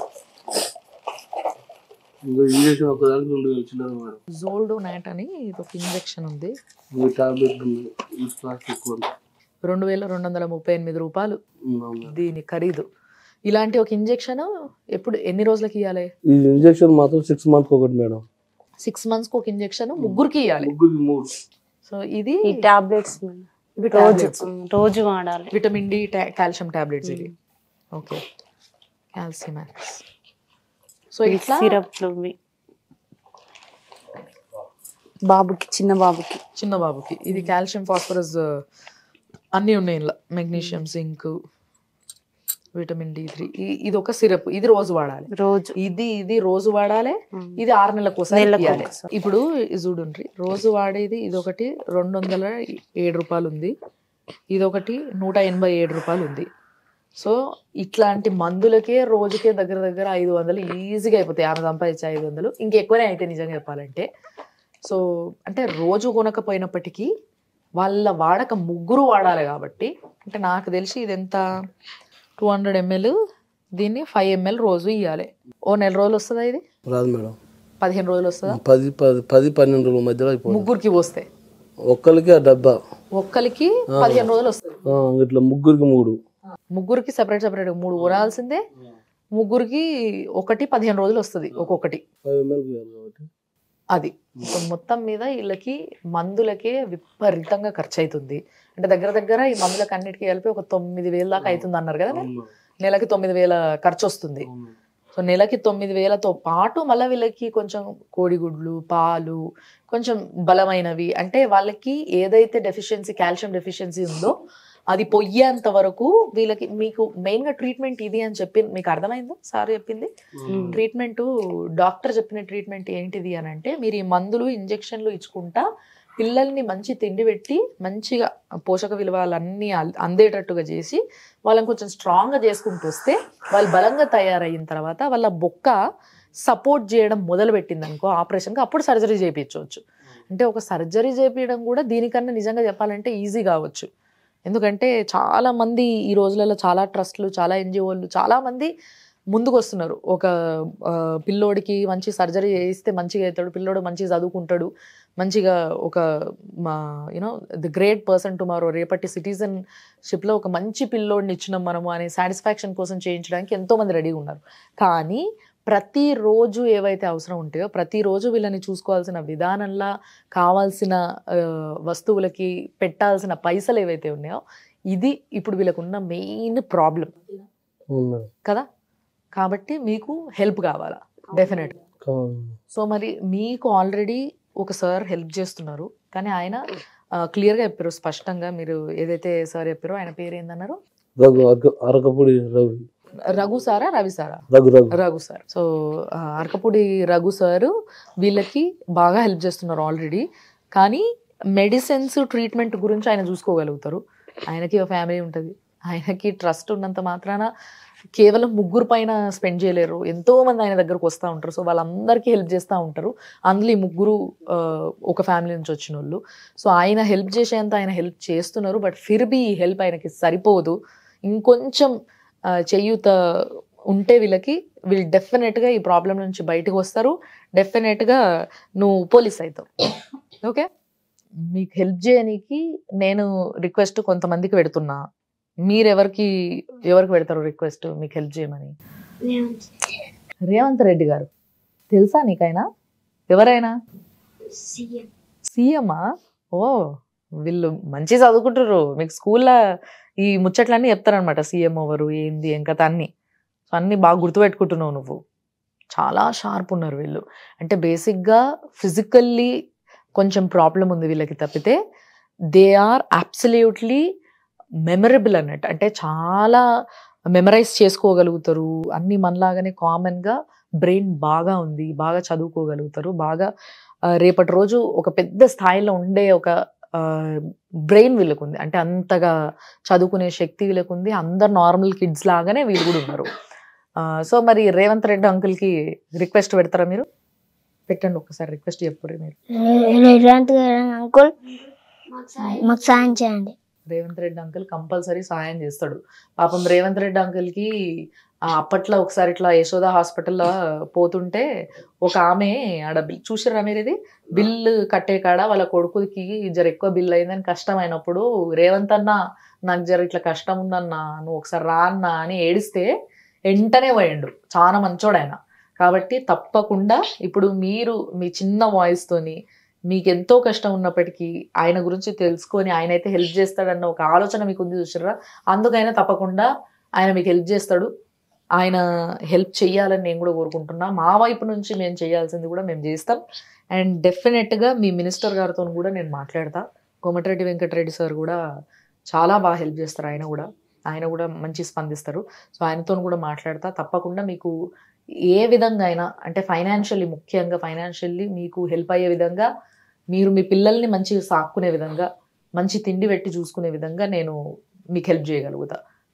ఇంజక్షన్ ఒకదానికి రెండు వేలు చిల్లర మేడం జోల్డో నైట్ అని ఇది ఒక ఇంజెక్షన్ ఉంది ఈ టాబ్లెట్ ఉంది ఈ ప్లాస్టిక్ ఉంది. రెండు వేల రెండు వందల ముప్పై ఎనిమిది రూపాయలు ఉంది మేడం. దీని ఖరీదు ఇలాంటి ఒక ఇంజెక్షన్ ఎప్పుడు ఎన్ని రోజులకి ఇవ్వాలి ఈ ఇంజక్షన్ మాత్రం సిక్స్ మంత్ ఒకటి మేడం సిక్స్ మంత్స్ కి ఒక ఇంజెక్షన్ ముగ్గురికి ఇవ్వాలి ముగ్గురికి మూడు సో ఇది ఈ టాబ్లెట్స్ ఇవి రోజు tablets. రోజు వాడాలి విటమిన్ డి కాల్షియం టాబ్లెట్స్ ఇవి ఓకే కాల్సిమాక్స్ సో ఇట్లా సిరప్లు ఇవి. బాబుకి చిన్న బాబుకి చిన్న బాబుకి ఇది కాల్షియం ఫాస్ఫరస్ అన్నీ ఉన్నాయి ఇందులో magnesium zinc vitamin D three ఇది ఒక సిరప్ ఇది రోజు వాడాలి రోజు ఇది ఇది రోజు వాడాలి ఉమ్. ఇది ఆరు నెలలకు ఒకసారి నెలకు ఇయ్యాలి. ఒకసారి. ఇప్పుడు ఇది చూడండి రోజు వాడేది ఇది ఒకటి రెండు వందల ఏడు రూపాయలు ఉంది ఇది ఒకటి నూట ఎనభై ఏడు రూపాయలు ఉంది సో ఇట్లాంటి మందులకే రోజుకే దగ్గర దగ్గర ఐదు వందలు ఈజీగా అయిపోతాయి ఆమె సంపాదించే ఐదు వందలు ఇంకెక్కువనే అయితే నిజంగా చెప్పాలంటే సో అంటే రోజు కొనకపోయినప్పటికీ వాళ్ళ వాడక ముగ్గురు వాడాలి కాబట్టి అంటే నాకు తెలిసి ఇది ఎంత టూ హండ్రెడ్ ఎంఎల్ దీన్ని ఫైవ్ ఎంఎల్ రోజు ఇవ్వాలి ఓ నెల రోజులు వస్తుందా ఇది రాదు మేడం పదిహేను రోజులు వస్తుందా పది పది పది పన్నెండు రోజుల మధ్యలో అయిపోతుంది ముగ్గురికి పోస్తే ఒక్కరికి ఆ డబ్బా ఒక్కరికి పదిహేను రోజులు వస్తుంది ఆ, ఇట్లా ముగ్గురికి మూడు ముగ్గురికి సపరేట్ సపరేట్ మూడు ఊరాల్సిందే ముగ్గురికి ఒకటి పదిహేను రోజులు వస్తుంది ఒక్కొక్కటి ఫైవ్ ఎంఎల్ కాబట్టి అది సో మొత్తం మీద వీళ్ళకి మందులకే విపరీతంగా ఖర్చు అవుతుంది అంటే దగ్గర దగ్గర ఈ మందులకు అన్నిటికీ కలిపి ఒక తొమ్మిది వేల దాకా అవుతుంది అన్నారు కదా మీరు? నెలకి తొమ్మిది వేల ఖర్చు వస్తుంది సో నెలకి తొమ్మిది వేలతో పాటు మళ్ళీ వీళ్ళకి కొంచెం కోడిగుడ్లు పాలు కొంచెం బలమైనవి అంటే వాళ్ళకి ఏదైతే డెఫిషియన్సీ కాల్షియం డెఫిషియన్సీ ఉందో అది పొయ్యేంత వరకు వీళ్ళకి మీకు మెయిన్గా ట్రీట్మెంట్ ఇది అని చెప్పి మీకు అర్థమైందా సార్ చెప్పింది ట్రీట్మెంట్ డాక్టర్ చెప్పిన ట్రీట్మెంట్ ఏంటిది అని అంటే మీరు ఈ మందులు ఇంజెక్షన్లు ఇచ్చుకుంటా పిల్లల్ని మంచి తిండి పెట్టి మంచిగా పోషక విలువలన్నీ అల్- అందేటట్టుగా చేసి వాళ్ళని కొంచెం స్ట్రాంగ్గా చేసుకుంటూ వస్తే వాళ్ళు బలంగా తయారయిన తర్వాత వాళ్ళ బొక్క సపోర్ట్ చేయడం మొదలు పెట్టింది అనుకో ఆపరేషన్కి అప్పుడు సర్జరీ చేయించవచ్చు అంటే ఒక సర్జరీ చేపించడం కూడా దీనికన్నా నిజంగా చెప్పాలంటే ఈజీ కావచ్చు ఎందుకంటే చాలా మంది ఈ రోజులలో చాలా ట్రస్ట్లు చాలా ఎన్జిఓలు చాలా మంది ముందుకు వస్తున్నారు ఒక ఆ, పిల్లోడికి మంచి సర్జరీ చేయిస్తే మంచిగా అవుతాడు పిల్లోడు మంచిగా చదువుకుంటాడు మంచిగా ఒక మా you know the great person tomorrow రేపటి సిటిజన్షిప్లో ఒక మంచి పిల్లోడిని ఇచ్చినాం మనము అనే సాటిస్ఫాక్షన్ కోసం చేయించడానికి ఎంతోమంది రెడీగా ఉన్నారు కానీ ప్రతిరోజు ఏవైతే అవసరం ఉంటాయో ప్రతిరోజు వీళ్ళని చూసుకోవాల్సిన విధానంలా కావాల్సిన ఆ, వస్తువులకి పెట్టాల్సిన పైసలు ఏవైతే ఉన్నాయో ఇది ఇప్పుడు వీళ్ళకున్న మెయిన్ ప్రాబ్లం అవును మేడం కదా కాబట్టి మీకు హెల్ప్ కావాలా డెఫినెట్ కావాలి సో మరి మీకు ఆల్రెడీ ఒక సార్ హెల్ప్ చేస్తున్నారు కానీ ఆయన క్లియర్గా చెప్పారు స్పష్టంగా మీరు ఏదైతే సార్ చెప్పారో ఆయన పేరు ఏందన్నారు రఘు అరక అరకపూడి రఘు రఘు సారా రవి సారా రఘు రఘు రఘు సార్ సో ఆ, అరకపూడి రఘు సార్ వీళ్ళకి బాగా హెల్ప్ చేస్తున్నారు ఆల్రెడీ కానీ మెడిసిన్స్ ట్రీట్మెంట్ గురించి ఆయన చూసుకోగలుగుతారు ఆయనకి ఒక ఫ్యామిలీ ఉంటుంది ఆయనకి ట్రస్ట్ ఉన్నంత మాత్రాన కేవలం ముగ్గురు పైన స్పెండ్ చేయలేరు ఎంతో మంది ఆయన దగ్గరకు వస్తూ ఉంటారు సో వాళ్ళందరికీ హెల్ప్ చేస్తూ ఉంటారు అందులో ఈ ముగ్గురు ఆ, ఒక ఫ్యామిలీ నుంచి వచ్చిన వాళ్ళు సో ఆయన హెల్ప్ చేసేంత ఆయన హెల్ప్ చేస్తున్నారు బట్ ఫిర్ బి ఈ హెల్ప్ ఆయనకి సరిపోదు ఇంకొంచెం ఆ, చేయూత ఉంటే వీళ్ళకి వీళ్ళు డెఫినెట్గా ఈ ప్రాబ్లం నుంచి బయటకు వస్తారు డెఫినెట్గా నువ్వు పోలీస్ అవుతావు ఓకే మీకు హెల్ప్ చేయడానికి నేను రిక్వెస్ట్ కొంతమందికి పెడుతున్నా మీరు ఎవరికి ఎవరికి పెడతారు రిక్వెస్ట్ మీకు హెల్ప్ చేయమని రేవంత్ రెడ్డి గారు తెలుసా నీకైనా ఎవరైనా సీఎమ్మా ఓ వీళ్ళు మంచి చదువుకుంటారు మీకు స్కూల్లో ఈ ముచ్చట్లన్నీ చెప్తారనమాట సీఎం ఎవరు ఏంది ఏం కథ అన్ని సో అన్ని బాగా గుర్తుపెట్టుకుంటున్నావు నువ్వు చాలా షార్ప్ ఉన్నారు వీళ్ళు అంటే బేసిక్గా ఫిజికల్లీ కొంచెం ప్రాబ్లం ఉంది వీళ్ళకి తప్పితే దే ఆర్ అబ్సల్యూట్లీ మెమరబుల్ అన్నట్టు అంటే చాలా మెమరైజ్ చేసుకోగలుగుతారు అన్ని మనలాగానే కామన్గా బ్రెయిన్ బాగా ఉంది బాగా చదువుకోగలుగుతారు బాగా ఆ, రేపటి రోజు ఒక పెద్ద స్థాయిలో ఉండే ఒక బ్రెయిన్ వీళ్ళకు ఉంది అంటే అంతగా చదువుకునే శక్తి వీళ్ళకు ఉంది అందరు నార్మల్ కిడ్స్ లాగానే వీళ్ళు కూడా ఉన్నారు సో మరి రేవంత్ రెడ్డి అంకుల్కి రిక్వెస్ట్ పెడతారా మీరు పెట్టండి ఒక్కసారి రిక్వెస్ట్ చెప్పుర్రి మీరు రేవంత్ గారు అంకుల్ మాకు సాయం చేయండి రేవంత్ రెడ్డి అంకుల్ కంపల్సరీ సహాయం చేస్తాడు పాపం రేవంత్ రెడ్డి అంకుల్కి ఆ అప్పట్లో ఒకసారి ఇట్లా యశోద హాస్పిటల్లో పోతుంటే ఒక ఆమె ఆడ బిల్ చూసిర్రా మీరు ఇది బిల్లు కట్టే కాడ వాళ్ళ కొడుకుకి జర ఎక్కువ బిల్ అయిందని కష్టం అయినప్పుడు రేవంత్ అన్న నాకు జర ఇట్లా కష్టం ఉందన్నా నువ్వు ఒకసారి రా అన్నా అని ఏడిస్తే వెంటనే పోయిండు చాలా మంచోడు ఆయన కాబట్టి తప్పకుండా ఇప్పుడు మీరు మీ చిన్న వాయిస్ తోని మీకు ఎంతో కష్టం ఉన్నప్పటికీ ఆయన గురించి తెలుసుకొని ఆయన అయితే హెల్ప్ చేస్తాడన్న ఒక ఆలోచన మీకు ఉంది చూసారా అందుకైనా తప్పకుండా ఆయన మీకు హెల్ప్ చేస్తాడు ఆయన హెల్ప్ చేయాలని నేను కూడా కోరుకుంటున్నా మా వైపు నుంచి మేము చేయాల్సింది కూడా మేము చేస్తాం అండ్ డెఫినెట్గా మీ మినిస్టర్ గారితో కూడా నేను మాట్లాడతా కోమటిరెడ్డి వెంకటరెడ్డి సార్ కూడా చాలా బాగా హెల్ప్ చేస్తారు ఆయన కూడా ఆయన కూడా మంచి స్పందిస్తారు సో ఆయనతో కూడా మాట్లాడతా తప్పకుండా మీకు ఏ విధంగా అయినా అంటే ఫైనాన్షియల్లీ ముఖ్యంగా ఫైనాన్షియల్లీ మీకు హెల్ప్ అయ్యే విధంగా మీరు మీ పిల్లల్ని మంచిగా సాక్కునే విధంగా మంచి తిండి పెట్టి చూసుకునే విధంగా నేను మీకు హెల్ప్ చేయగలుగుతా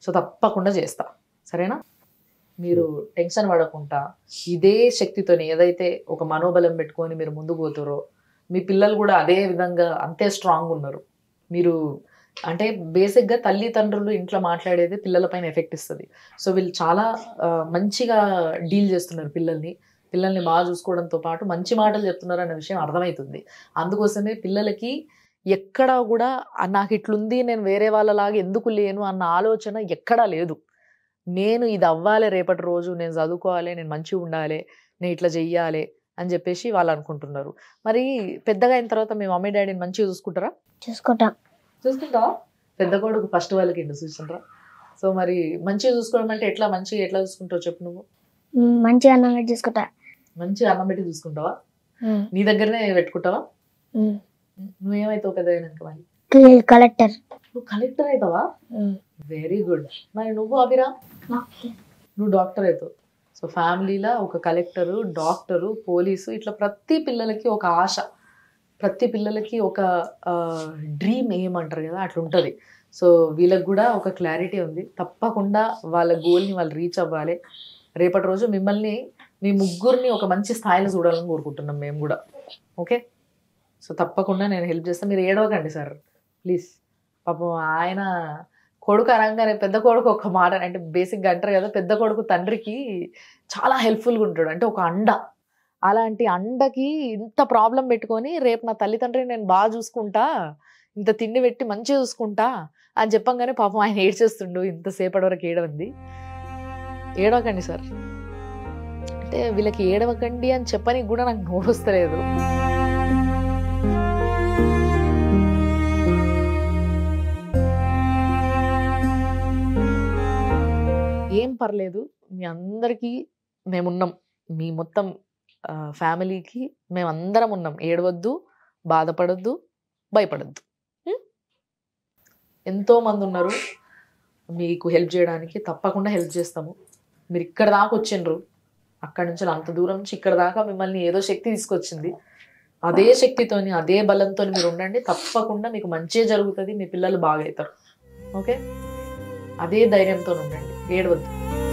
సో తప్పకుండా చేస్తా సరేనా మీరు టెన్షన్ పడకుండా ఇదే శక్తితోని ఏదైతే ఒక మనోబలం పెట్టుకొని మీరు ముందుకు పోతారో మీ పిల్లలు కూడా అదే విధంగా అంతే స్ట్రాంగ్ ఉన్నారు మీరు అంటే బేసిక్గా తల్లిదండ్రులు ఇంట్లో మాట్లాడేది పిల్లలపైన ఎఫెక్ట్ ఇస్తుంది సో వీళ్ళు చాలా ఆ, మంచిగా డీల్ చేస్తున్నారు పిల్లల్ని పిల్లల్ని బాగా చూసుకోవడంతో పాటు మంచి మాటలు చెప్తున్నారు అనే విషయం అర్థమవుతుంది అందుకోసమే పిల్లలకి ఎక్కడా కూడా "ఆ, నాకు ఇట్లుంది నేను వేరే వాళ్ళలాగా ఎందుకు లేను అన్న ఆలోచన ఎక్కడా లేదు నేను ఇది అవ్వాలి రేపటి రోజు నేను చదువుకోవాలి నేను మంచిగా ఉండాలి నేను ఇట్లా చెయ్యాలి అని చెప్పేసి వాళ్ళు అనుకుంటున్నారు మరి పెద్దగా అయిన తర్వాత మీ మమ్మీ డాడీని మంచిగా చూసుకుంటారా చూసుకుంటాం చూసుకుంటావా పెద్ద కొడుకు ఫస్ట్ వాళ్ళకి ఇండు చూసుకుంటారా సో మరి మంచిగా చూసుకోవడం అంటే ఎట్లా మంచిగా ఎట్లా చూసుకుంటావు చెప్పు నువ్వు ఉమ్, మంచిగా అన్నం పెట్టి చూసుకుంటా మంచిగా అన్నం పెట్టి చూసుకుంటావా ఉమ్, నీ దగ్గరనే పెట్టుకుంటావా ఉమ్. నువ్వేమైతావు పెద్ద అయినాక మరి క- కలెక్టర్ నువ్వు కలెక్టర్ అవుతావా ఉమ్. వెరీ గుడ్ మరి నువ్వు అభిరా నువ్వు డాక్టర్ అవుతావు సో ఫ్యామిలీలో ఒక కలెక్టరు డాక్టరు పోలీసు ఇట్లా ప్రతి పిల్లలకి ఒక ఆశ ప్రతి పిల్లలకి ఒక డ్రీమ్ ఏమంటారు కదా అట్లా ఉంటుంది సో వీళ్ళకి కూడా ఒక క్లారిటీ ఉంది తప్పకుండా వాళ్ళ గోల్ని వాళ్ళు రీచ్ అవ్వాలి రేపటి రోజు మిమ్మల్ని మీ ముగ్గురిని ఒక మంచి స్థాయిలో చూడాలని కోరుకుంటున్నాం మేము కూడా ఓకే సో తప్పకుండా నేను హెల్ప్ చేస్తాను మీరు ఏడవకండి సార్ ప్లీజ్ పాపం ఆయన కొడుకు అనగానే పెద్ద కొడుకు ఒక మాట అంటే బేసిక్గా అంటారు కదా పెద్ద కొడుకు తండ్రికి చాలా హెల్ప్ఫుల్గా ఉంటాడు అంటే ఒక అండ అలాంటి అండకి ఇంత ప్రాబ్లం పెట్టుకొని రేపు నా తల్లిదండ్రిని నేను బాగా చూసుకుంటా ఇంత తిండి పెట్టి మంచిగా చూసుకుంటా అని చెప్పంగానే పాపం ఆయన ఏడ్చేస్తుండు ఇంతసేపటి వరకు ఏడవంది ఏడవకండి సార్ అంటే వీళ్ళకి ఏడవకండి అని చెప్పని కూడా నాకు నోరు వస్తలేదు ఏం పర్లేదు మీ అందరికీ మేమున్నాం మీ మొత్తం ఆ, ఫ్యామిలీకి మేమందరం ఉన్నాం ఏడవద్దు బాధపడొద్దు భయపడద్దు ఎంతో మంది ఉన్నారు మీకు హెల్ప్ చేయడానికి తప్పకుండా హెల్ప్ చేస్తాము మీరు ఇక్కడ దాకా వచ్చిండ్రు అక్కడి నుంచి అంత దూరం నుంచి ఇక్కడ దాకా మిమ్మల్ని ఏదో శక్తి తీసుకొచ్చింది అదే శక్తితోని అదే బలంతో మీరు ఉండండి తప్పకుండా మీకు మంచిగా జరుగుతుంది మీ పిల్లలు బాగా అవుతారు ఓకే అదే ధైర్యంతో ఉండండి ఏడవద్దు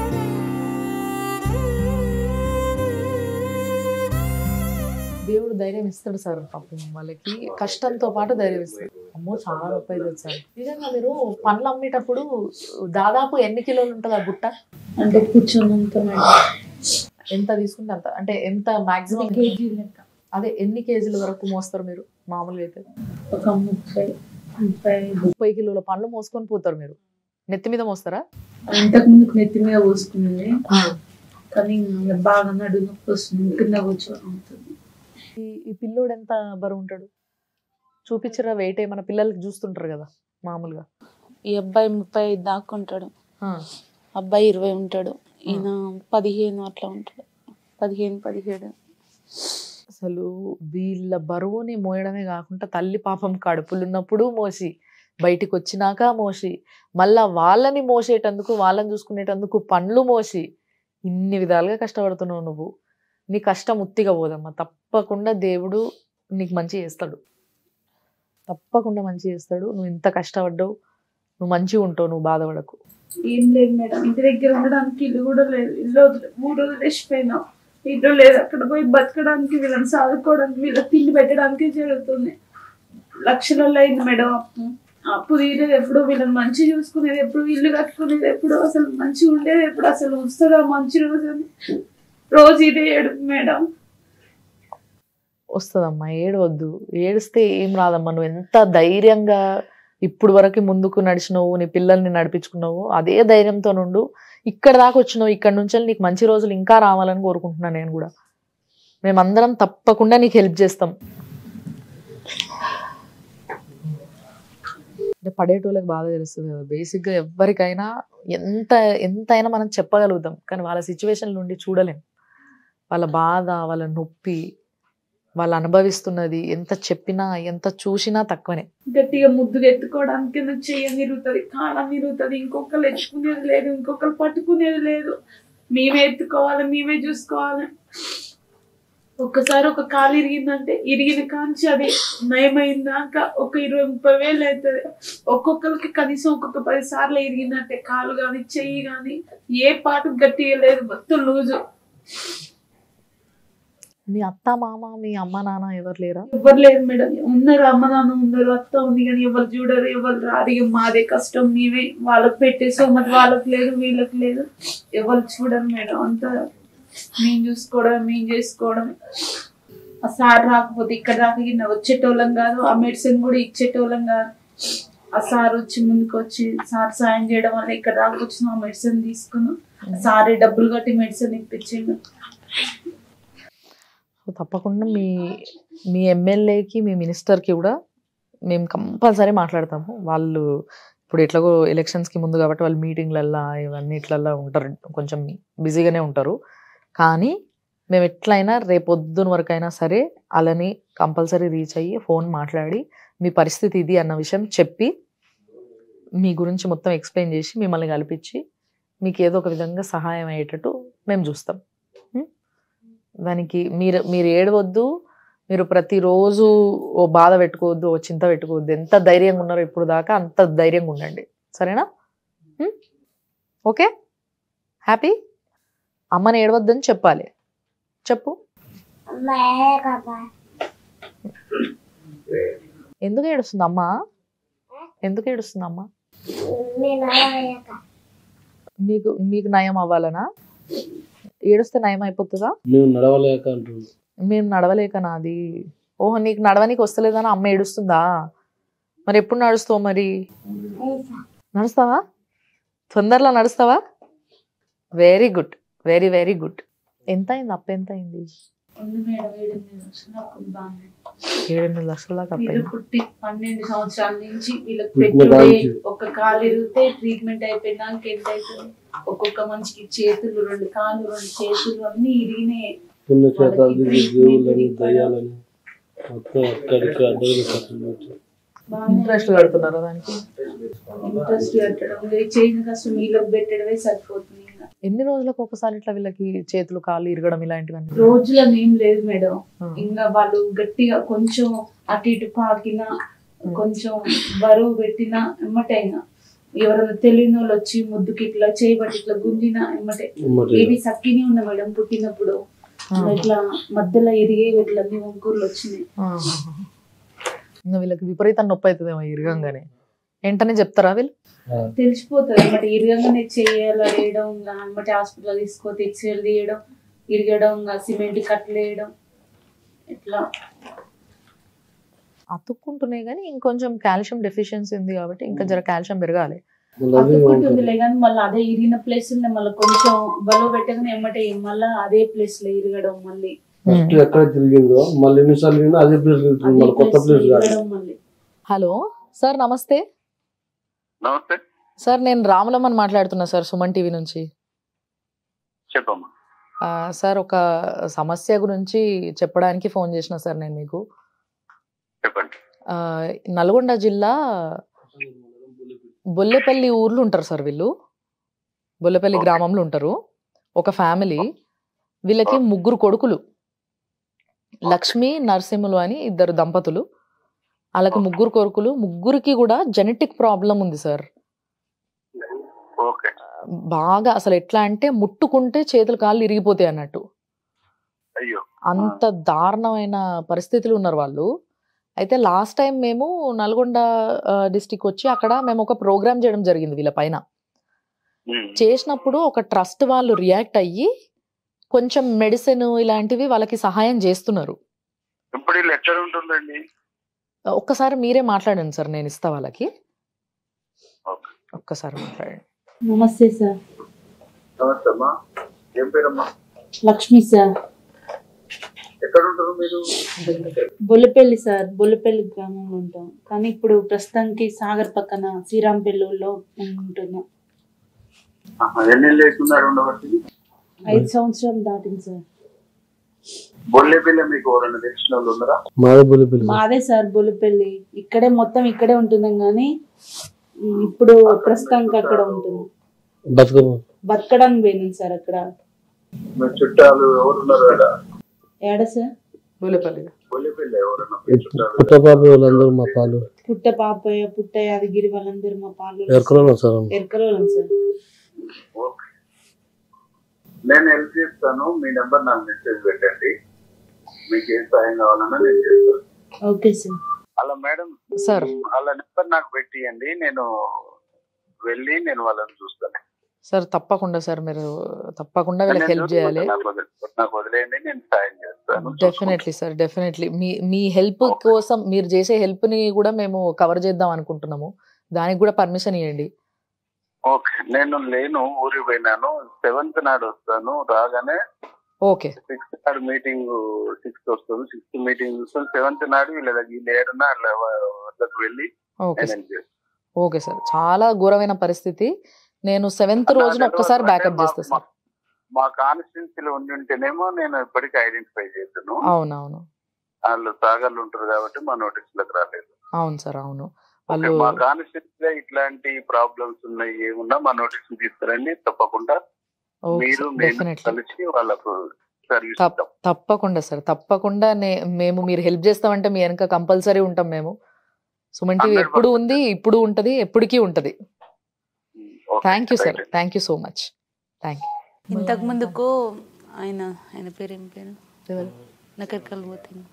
దేవుడు ధైర్యం ఇస్తాడు సార్ పాపం వాళ్ళకి కష్టంతో పాటు ధైర్యం ఇస్తాడు అమ్మో చాలా నొప్పి అవుతుంది సార్ నిజంగా మీరు పండ్లు అమ్మేటప్పుడు దాదాపు ఎన్ని కిలోలు ఉంటుంది ఆ బుట్ట అంటే కూర్చొన్నంత ఎంత తీసుకుంటే అంత అంటే ఎంత మాక్సిమం కేజీ లెక్క అదే ఎన్ని కేజీల వరకు మోస్తారు మీరు మామూలుగా అయితే ఒక ముప్పై ముప్పై ముప్పై కిలోల పండ్లు మోసుకొని పోతారు మీరు నెత్తి మీద మోస్తారా ఇంతకు ముందుకు నెత్తి మీద పోసుకునేది కానీ ఇంకా బాగా నడుము నొప్పి వస్తుంది కింద కూర్చొని అవుతుంది ఈ ఈ పిల్లోడు ఎంత బరువు ఉంటాడు చూపించరా వెయిట్ ఏమైనా పిల్లలకి చూస్తుంటారు కదా మామూలుగా ఈ అబ్బాయి ముప్పై ఐదు దాకా ఉంటాడు ఆ, అబ్బాయి ఇరవై ఉంటాడు ఈయన పదిహేను అట్లా ఉంటాడు పదిహేను పదిహేడు అసలు వీళ్ళ బరువుని మోయడమే కాకుండా తల్లి పాపం కడుపులు ఉన్నప్పుడు మోసి బయటికి వచ్చినాక మోసి మళ్ళా వాళ్ళని మోసేటందుకు వాళ్ళని చూసుకునేటందుకు పండ్లు మోసి ఇన్ని విధాలుగా కష్టపడుతున్నావు నువ్వు నీ కష్టం ఉత్తిగా పోదమ్మా తప్పకుండా దేవుడు నీకు మంచి చేస్తాడు తప్పకుండా మంచి చేస్తాడు నువ్వు ఇంత కష్టపడ్డావు నువ్వు మంచిగా ఉంటావు నువ్వు బాధపడకు ఏం లేదు మేడం ఇంటి దగ్గర ఉండడానికి ఇల్లు కూడా లేదు ఇల్లు వదిలే మూడు రోజులు వేసిపోయినా ఇల్లు లేదు అక్కడ పోయి బతకడానికి వీళ్ళని సాదుకోవడానికి వీళ్ళకి తిండి పెట్టడానికి జరుగుతుంది లక్షలలో అయింది మేడం అప్పు అప్పు తీరేది ఎప్పుడు వీళ్ళని మంచి చూసుకునేది ఎప్పుడు ఇల్లు కట్టుకునేది ఎప్పుడు అసలు మంచిగా ఉండేది ఎప్పుడు అసలు వస్తుందా మంచి రోజు అని రోజు ఇదే ఏడుపు మేడం వస్తుందమ్మా ఏడవద్దు ఏడిస్తే ఏం రాదమ్మా నువ్వు ఎంత ధైర్యంగా ఇప్పుడు వరకు ముందుకు నడిచినావు నీ పిల్లల్ని నడిపించుకున్నావు అదే ధైర్యంతో నుండు ఇక్కడ దాకా వచ్చినావు ఇక్కడ నుంచి నీకు మంచి రోజులు ఇంకా రావాలని కోరుకుంటున్నాను నేను కూడా మేమందరం తప్పకుండా నీకు హెల్ప్ చేస్తాం అంటే పడేటోళ్ళకి బాధ తెలుస్తుంది కదా బేసిక్గా ఎవరికైనా ఎంత ఎంతైనా మనం చెప్పగలుగుతాం కానీ వాళ్ళ సిచ్యువేషన్ నుండి చూడలేం వాళ్ళ బాధ వాళ్ళ నొప్పి వాళ్ళు అనుభవిస్తున్నది ఎంత చెప్పినా ఎంత చూసినా తక్కువనే గట్టిగా ముద్దుగా ఎత్తుకోవడానికి నాకు చెయ్యి నిరుగుతుంది కాలం నిరుగుతుంది ఇంకొకరు ఎత్తుకునేది లేదు ఇంకొకరు పట్టుకునేది లేదు మేమే ఎత్తుకోవాలి మేమే చూసుకోవాలి ఒక్కసారి ఒక కాలు ఇరిగిందంటే ఇరిగిన కాంచి అది నయమైందాక ఒక ఇరవై ముప్పై వేలు అవుతుంది ఒక్కొక్కరికి కనీసం ఒక్కొక్క పది సార్లు ఇరిగిందంటే కాలు కానీ చెయ్యి కానీ ఏ పాటు గట్టిగా లేదు మొత్తం లూజు మీ అత్త మామ మీ అమ్మ నాన్న ఎవరు లేరా ఎవరు లేరు మేడం ఉన్నారు అమ్మ నాన్న ఉన్నారు అత్త ఉంది కానీ ఎవరు చూడరు ఎవరు రారు ఇక మాదే కష్టం మేమే వాళ్ళకి పెట్టేసో మరి వాళ్ళకి లేదు వీళ్ళకి లేదు ఎవరు చూడరు మేడం అంతా మేము చూసుకోవడం మేము చేసుకోవడం ఆ సార్ రాకపోతే ఇక్కడ రాక గిన్నె వచ్చేటోళ్ళం కాదు ఆ మెడిసిన్ కూడా ఇచ్చేటోళ్ళం కాదు ఆ సార్ వచ్చి ముందుకు వచ్చి సార్ సాయం చేయడం వల్ల ఇక్కడ రాకొచ్చిన ఆ మెడిసిన్ తీసుకున్నాం సారే డబ్బులు కట్టి మెడిసిన్ ఇప్పించిండు సో తప్పకుండా మీ మీ ఎమ్మెల్యేకి మీ మినిస్టర్కి కూడా మేము కంపల్సరీ మాట్లాడతాము వాళ్ళు ఇప్పుడు ఎట్లాగో ఎలక్షన్స్కి ముందు కాబట్టి వాళ్ళు మీటింగ్లల్లా ఇవన్నీ ఇట్లల్లా ఉంటారు కొంచెం బిజీగానే ఉంటారు కానీ మేము ఎట్లయినా రేపొద్దున వరకైనా సరే వాళ్ళని కంపల్సరీ రీచ్ అయ్యి ఫోన్ మాట్లాడి మీ పరిస్థితి ఇది అన్న విషయం చెప్పి మీ గురించి మొత్తం ఎక్స్ప్లెయిన్ చేసి మిమ్మల్ని కల్పించి మీకు ఏదో ఒక విధంగా సహాయం అయ్యేటట్టు మేము చూస్తాం ఉం? దానికి మీరు మీరు ఏడవద్దు మీరు ప్రతిరోజు ఓ బాధ పెట్టుకోవద్దు ఓ చింత పెట్టుకోవద్దు ఎంత ధైర్యంగా ఉన్నారో ఇప్పుడు దాకా అంత ధైర్యంగా ఉండండి సరేనా ఉం? ఓకే హ్యాపీ అమ్మని ఏడవద్దని చెప్పాలి చెప్పు मैं पापा ఎందుకు ఏడుస్తుంది అమ్మ ఎందుకు ఏడుస్తుంది అమ్మ मैं नया का మీకు మీకు నయం అవ్వాలనా ఏడుస్తే నయం అయిపోతుందా మేము నడవలేక అంటున్నాం మేము నడవలేక నాది ఓహో నీకు నడవనీకి వస్తలేదని అమ్మ ఏడుస్తుందా మరి ఎప్పుడు నడుస్తావు మరి ऐसा నడుస్తావా తొందరలో నడుస్తావా very good very very good ఎంత అయింది అప్ప ఎంత అయింది ఉంది మేడం ఏడెనిమిది లక్షలు అప్పుడు బాగానే ఏడెనిమిది లక్షల దాకా అప్ప వీళ్ళు అయింది పుట్టి పన్నెండు సంవత్సరాల నుంచి వీళ్ళకి పుట్టిన పెట్టుడే కాంచి. ఒక కాలు ఇరిగితే ట్రీట్మెంట్ అయిపోయినాక ఎంత అవుతుంది ఒక్కొక్క మనిషికి చేతులు రెండు కాళ్ళు రెండు చేతులు అన్ని ఇరిగినాయి పుణ్యక్షేత్రాలు తిరిగి దేవుళ్ళని దయ్యాలని మొత్తం అక్కడికి అడ్డగిరి కట్టలు ఇంట్రెస్ట్ కడుతున్నారా దానికి ఇంట్రెస్ట్ కట్టడం ఇక చేసిన కష్టం వీళ్ళకి పెట్టడమే సరిపోతుంది ఇంకా. ఎన్ని రోజులకు ఒకసారి ఇట్లా వీళ్ళకి చేతులు కాళ్ళు ఇరగడం ఇలాంటివన్నీ రోజులని ఏం లేదు మేడం ఆ. ఇంకా వాళ్ళు గట్టిగా కొంచెం అటు ఇటు పాకినా కొంచెం బరువు పెట్టినా ఎమ్మటైనా ఎవరైనా తెలియని వాళ్ళు వచ్చి ముద్దుకి ఇట్లా చేయబట్టి ఇట్లా గుంజినా ఎమ్మటే ఏవి సక్కినే ఉన్నా మేడం పుట్టినప్పుడు ఇట్లా మధ్యలో ఇరిగే ఇట్లా అన్ని వంకూర్లు వచ్చినాయి ఆహాహా. ఇంకా వీళ్ళకి విపరీతం నొప్పి అవుతుందేమో ఇరగంగానే వెంటనే చెప్తారా వీళ్ళు తెలిసిపోతుంది అన్నమాట ఇరగంగానే చేయాలి వేయడం ఇంకా అమ్మటి హాస్పిటల్ తీసుకోతే ఎక్స్రేలు తీయడం ఇరగడం ఇంకా సిమెంట్ కట్టలు వేయడం ఇట్లా అతుక్కుంటున్నాయి కానీ ఇంకొంచెం కాల్షియం డెఫిషియన్సీ ఉంది కాబట్టి ఇంకా జర కాల్షియం పెరగాలి అతుక్కుంటుందిలే కానీ మళ్ళీ అదే ఇరిగిన ప్లేస్ మళ్ళీ కొంచెం బలం పెట్టగానే ఎమ్మటే మళ్ళీ అదే ప్లేస్ లో ఇరగడం మళ్ళీ ఫస్ట్ ఎక్కడ తిరిగిందో మళ్ళీ ఎన్నిసార్లు తిరిగినా అదే ప్లేస్ తిరుగుతుంది అదే మళ్ళీ కొత్త place లో ప్లేస్ కాదు ఇరగడం మళ్ళీ హలో సార్ నమస్తే నమస్తే సార్ నేను రాములమ్మని మాట్లాడుతున్నా సార్ సుమన్ టీవీ నుంచి చెప్పమ్మా ఆ, సార్ ఒక సమస్య గురించి చెప్పడానికి ఫోన్ చేసిన సార్ నేను మీకు చెప్పండి ఆ, నల్గొండ జిల్లా బొల్లెపల్లి ఊర్లు ఉంటారు సార్ వీళ్ళు బొల్లెపల్లి Okay. గ్రామంలో ఉంటారు ఒక ఫ్యామిలీ వీళ్ళకి ముగ్గురు కొడుకులు లక్ష్మి నరసింహులు అని ఇద్దరు దంపతులు వాళ్ళకి Okay. ముగ్గురు కొడుకులు ముగ్గురికి కూడా జెనెటిక్ ప్రాబ్లం ఉంది సార్ ఓకే బాగా అసలు ఎట్లా అంటే ముట్టుకుంటే చేతులు కాళ్ళు ఇరిగిపోతాయి అన్నట్టు అయ్యో అంత దారుణమైన పరిస్థితులు ఉన్నారు వాళ్ళు అయితే లాస్ట్ టైం మేము నల్గొండ డిస్టిక్ వచ్చి అక్కడ మేము ఒక ప్రోగ్రామ్ చేయడం జరిగింది వీళ్ళ పైన ఉమ్. చేసినప్పుడు ఒక ట్రస్ట్ వాళ్ళు రియాక్ట్ అయ్యి కొంచెం మెడిసిన్ ఇలాంటివి వాళ్ళకి సహాయం చేస్తున్నారు ఇప్పుడు వీళ్ళు ఎక్కడ ఉంటుందండి ఒక్కసారి మీరే మాట్లాడండి సార్ నేను ఇస్తా వాళ్ళకి ఓకే ఒక్కసారి మాట్లాడండి నమస్తే సార్ నమస్తే అమ్మా ఏం పేరమ్మా లక్ష్మి సార్ ఎక్కడ ఉంటారు మీరు బొల్లపల్లి సార్ బొల్లపల్లి గ్రామంలో ఉంటాం కానీ ఇప్పుడు ప్రస్తుతానికి సాగర్ పక్కన శ్రీరాంపల్లిలో ఉంటున్నాం ఆహా, ఎన్ని ఏళ్ళు అవుతున్నారు ఉండబట్టి ఐదు సంవత్సరాలు దాటింది సార్ బొల్లే పిల్ల మీకు ఎవరన్నా తెలిసిన వాళ్ళు ఉన్నారా మాదే బుల్లి పిల్లి మాదే సార్ బొల్లపల్లి ఇక్కడే మొత్తం ఇక్కడే ఉంటున్నాం కానీ ఉమ్, ఇప్పుడు ప్రస్తుతానికి అక్కడ ఉంటున్నాం బతుకమ్మ బతకడానికి పోయినాం సార్ అక్కడ మీ చుట్టాలు ఎవరు ఉన్నారు అక్కడ ఏడ సార్ బోలేపల్లి బొల్లిపల్లి ఎవరన్నా మీ చుట్టాలు పుట్టపాప వాళ్ళందరూ మా పాలు పుట్ట పాపయ్య పుట్ట యాదగిరి వాళ్ళందరూ మా పాలు ఎరకలో సార్ ఎరకలోలం సార్ ఓకే నేను హెల్ప్ చేస్తాను మీ నెంబర్ నాకు మెసేజ్ పెట్టండి మీకు ఏ సాయం కావాలన్నా నేను చేస్తాను ఓకే సార్ అలా మేడం సార్ వాళ్ళ నెంబర్ నాకు పెట్టియండి నేను వెళ్ళి నేను వాళ్ళని చూస్తాను సార్ తప్పకుండా సార్ మీరు తప్పకుండా వీళ్ళకి నేను హెల్ప్ చేయాలి చూసుకుంటాను. నాకు వదిలే- నాకు వదిలేయండి నేను సాయం చేస్తాను డెఫినెట్లీ సార్ డెఫినెట్లీ మీ మీ హెల్ప్ కోసం మీరు చేసే help ని కూడా మేము కవర్ చేద్దాం అనుకుంటున్నాము దానికి కూడా పర్మిషన్ ఇవ్వండి ఓకే నేను లేను ఊరికి పోయినాను సెవెంత్ నాడు వస్తాను రాగానే ఓకే సిక్స్త్ నాడు మీటింగ్ సిక్స్త్ వస్తుంది సిక్స్త్ మీటింగ్ చూస్తాను సెవెంత్ నాడు వీళ్ళ దగ్గర వీళ్ళు ఏడున్నా వాళ్ళ వద్దకు వెళ్ళి ఓకే నేను సార్ help చేస్తాను. ఓకే సార్ చాలా ఘోరమైన పరిస్థితి నేను సెవెంత్ అలా రోజున నేను ఒక్కసారి అంటే బ్యాకప్ మా- చేస్తా సార్ మా- మా కాన్స్టిట్యున్సీలో ఉండి ఉంటేనేమో నేను ఇప్పటికీ ఐడెంటిఫై చేస్తాను అవునవును వాళ్ళు సాగర్లు ఉంటారు కాబట్టి మా నోటీసులకు రాలేదు అవును సార్ అవును ఓకే, వాళ్ళు మా కాన్స్టిట్యున్సీలో ఇట్లాంటి ప్రాబ్లమ్స్ ఉన్నాయి ఏమున్నా మా నోటీస్ తీసుకురండి తప్పకుండా ఓకే మీరు సార్ మేము డెఫినెట్లీ కలిసి వాళ్ళకు సర్వీస్ తప్- ఇస్తాం తప్పకుండా సార్ తప్పకుండా నే మేము మీరు హెల్ప్ చేస్తామంటే మీ వెనక కంపల్సరీ ఉంటాం మేము సుమన్ టీవీ 100% ఎప్పుడు ఉంది ఇప్పుడు ఉంటది ఎప్పటికీ ఉంటది okay, thank you sir right. Thank you so much thank ఇంతకు ముందుకు ఆయన ఆయన పేరు ఏం పేరు నక్కడికి వెళ్ళిపోతాను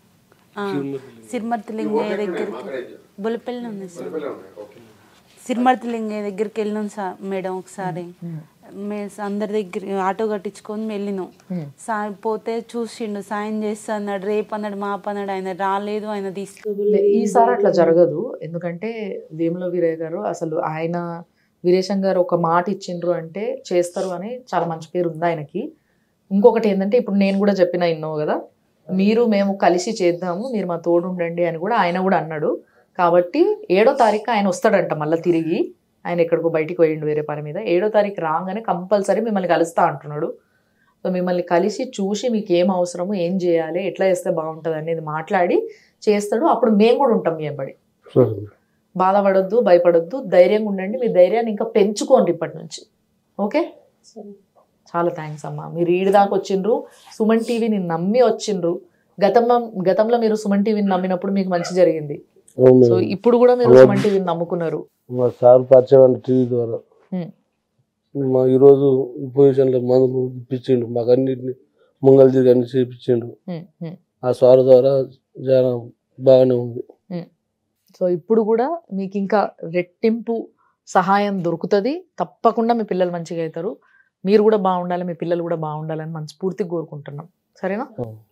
సిరిమర్తి లింగయ్య దగ్గరికి బొలిపల్లి ఉంది సార్ సిరిమర్తి లింగయ్య దగ్గరికి వెళ్ళినాం సార్ మేడం ఒకసారి మేము అందరి దగ్గర ఆటో కట్టించుకొని వెళ్ళినాం సాయం పోతే చూసిండు సాయం చేస్తా అన్నాడు రేపు అన్నాడు మాప అన్నాడు ఆయన రాలేదు ఆయన తీసుకోలేదు ఈసారి అట్లా జరగదు ఎందుకంటే వేముల వీరయ్య గారు అసలు ఆయన వీరేశం గారు ఒక మాట ఇచ్చిండ్రు అంటే చేస్తారు అని చాలా మంచి పేరు ఉంది ఆయనకి ఇంకొకటి ఏంటంటే ఇప్పుడు నేను కూడా చెప్పిన ఇన్నో కదా మీరు మేము కలిసి చేద్దాము మీరు మా తోడు ఉండండి అని కూడా ఆయన కూడా అన్నాడు కాబట్టి ఏడో తారీఖు ఆయన వస్తాడంట మళ్ళీ తిరిగి ఆయన ఎక్కడికో బయటికి పోయిండు వేరే పని మీద ఏడో తారీఖు రాగానే కంపల్సరీ మిమ్మల్ని కలుస్తా అంటున్నాడు సో మిమ్మల్ని కలిసి చూసి మీకు ఏం అవసరము ఏం చేయాలి ఎట్లా చేస్తే బాగుంటుంది అనేది మాట్లాడి చేస్తాడు అప్పుడు మేము కూడా ఉంటాం మీ వెంబడి సరే బాధపడొద్దు భయపడొద్దు ధైర్యంగా ఉండండి మీ ధైర్యాన్ని ఇంకా పెంచుకోండి ఇప్పటి నుంచి ఓకే చాలా థ్యాంక్స్ అమ్మా మీరు ఈడి దాకా వచ్చిండ్రు సుమన్ టీవీని నమ్మి వచ్చిండ్రు గతంలో గతంలో మీరు సుమన్ టీవీని నమ్మినప్పుడు మీకు మంచి జరిగింది అవును సో మేడం. ఇప్పుడు కూడా మీరు అవును. సుమన్ టీవీని నమ్ముకున్నారు మా సార్ పరిచయం అండి టీవీ ద్వారా హ్మ్. మా ఈరోజు ఈ పొజిషన్లో మందులు ఇప్పించిండు మాకు అన్నిటిని ముంగల్ తిరిగి అన్ని చేయించిండు హ్మ్, హ్మ్. ఆ సార్ ద్వారా చాలా బాగానే ఉంది సో ఇప్పుడు కూడా మీకు ఇంకా రెట్టింపు సహాయం దొరుకుతుంది తప్పకుండా మీ పిల్లలు మంచిగా అవుతారు మీరు కూడా బాగుండాలి మీ పిల్లలు కూడా బాగుండాలని మనస్ఫూర్తిగా కోరుకుంటున్నాం సరేనా అవును.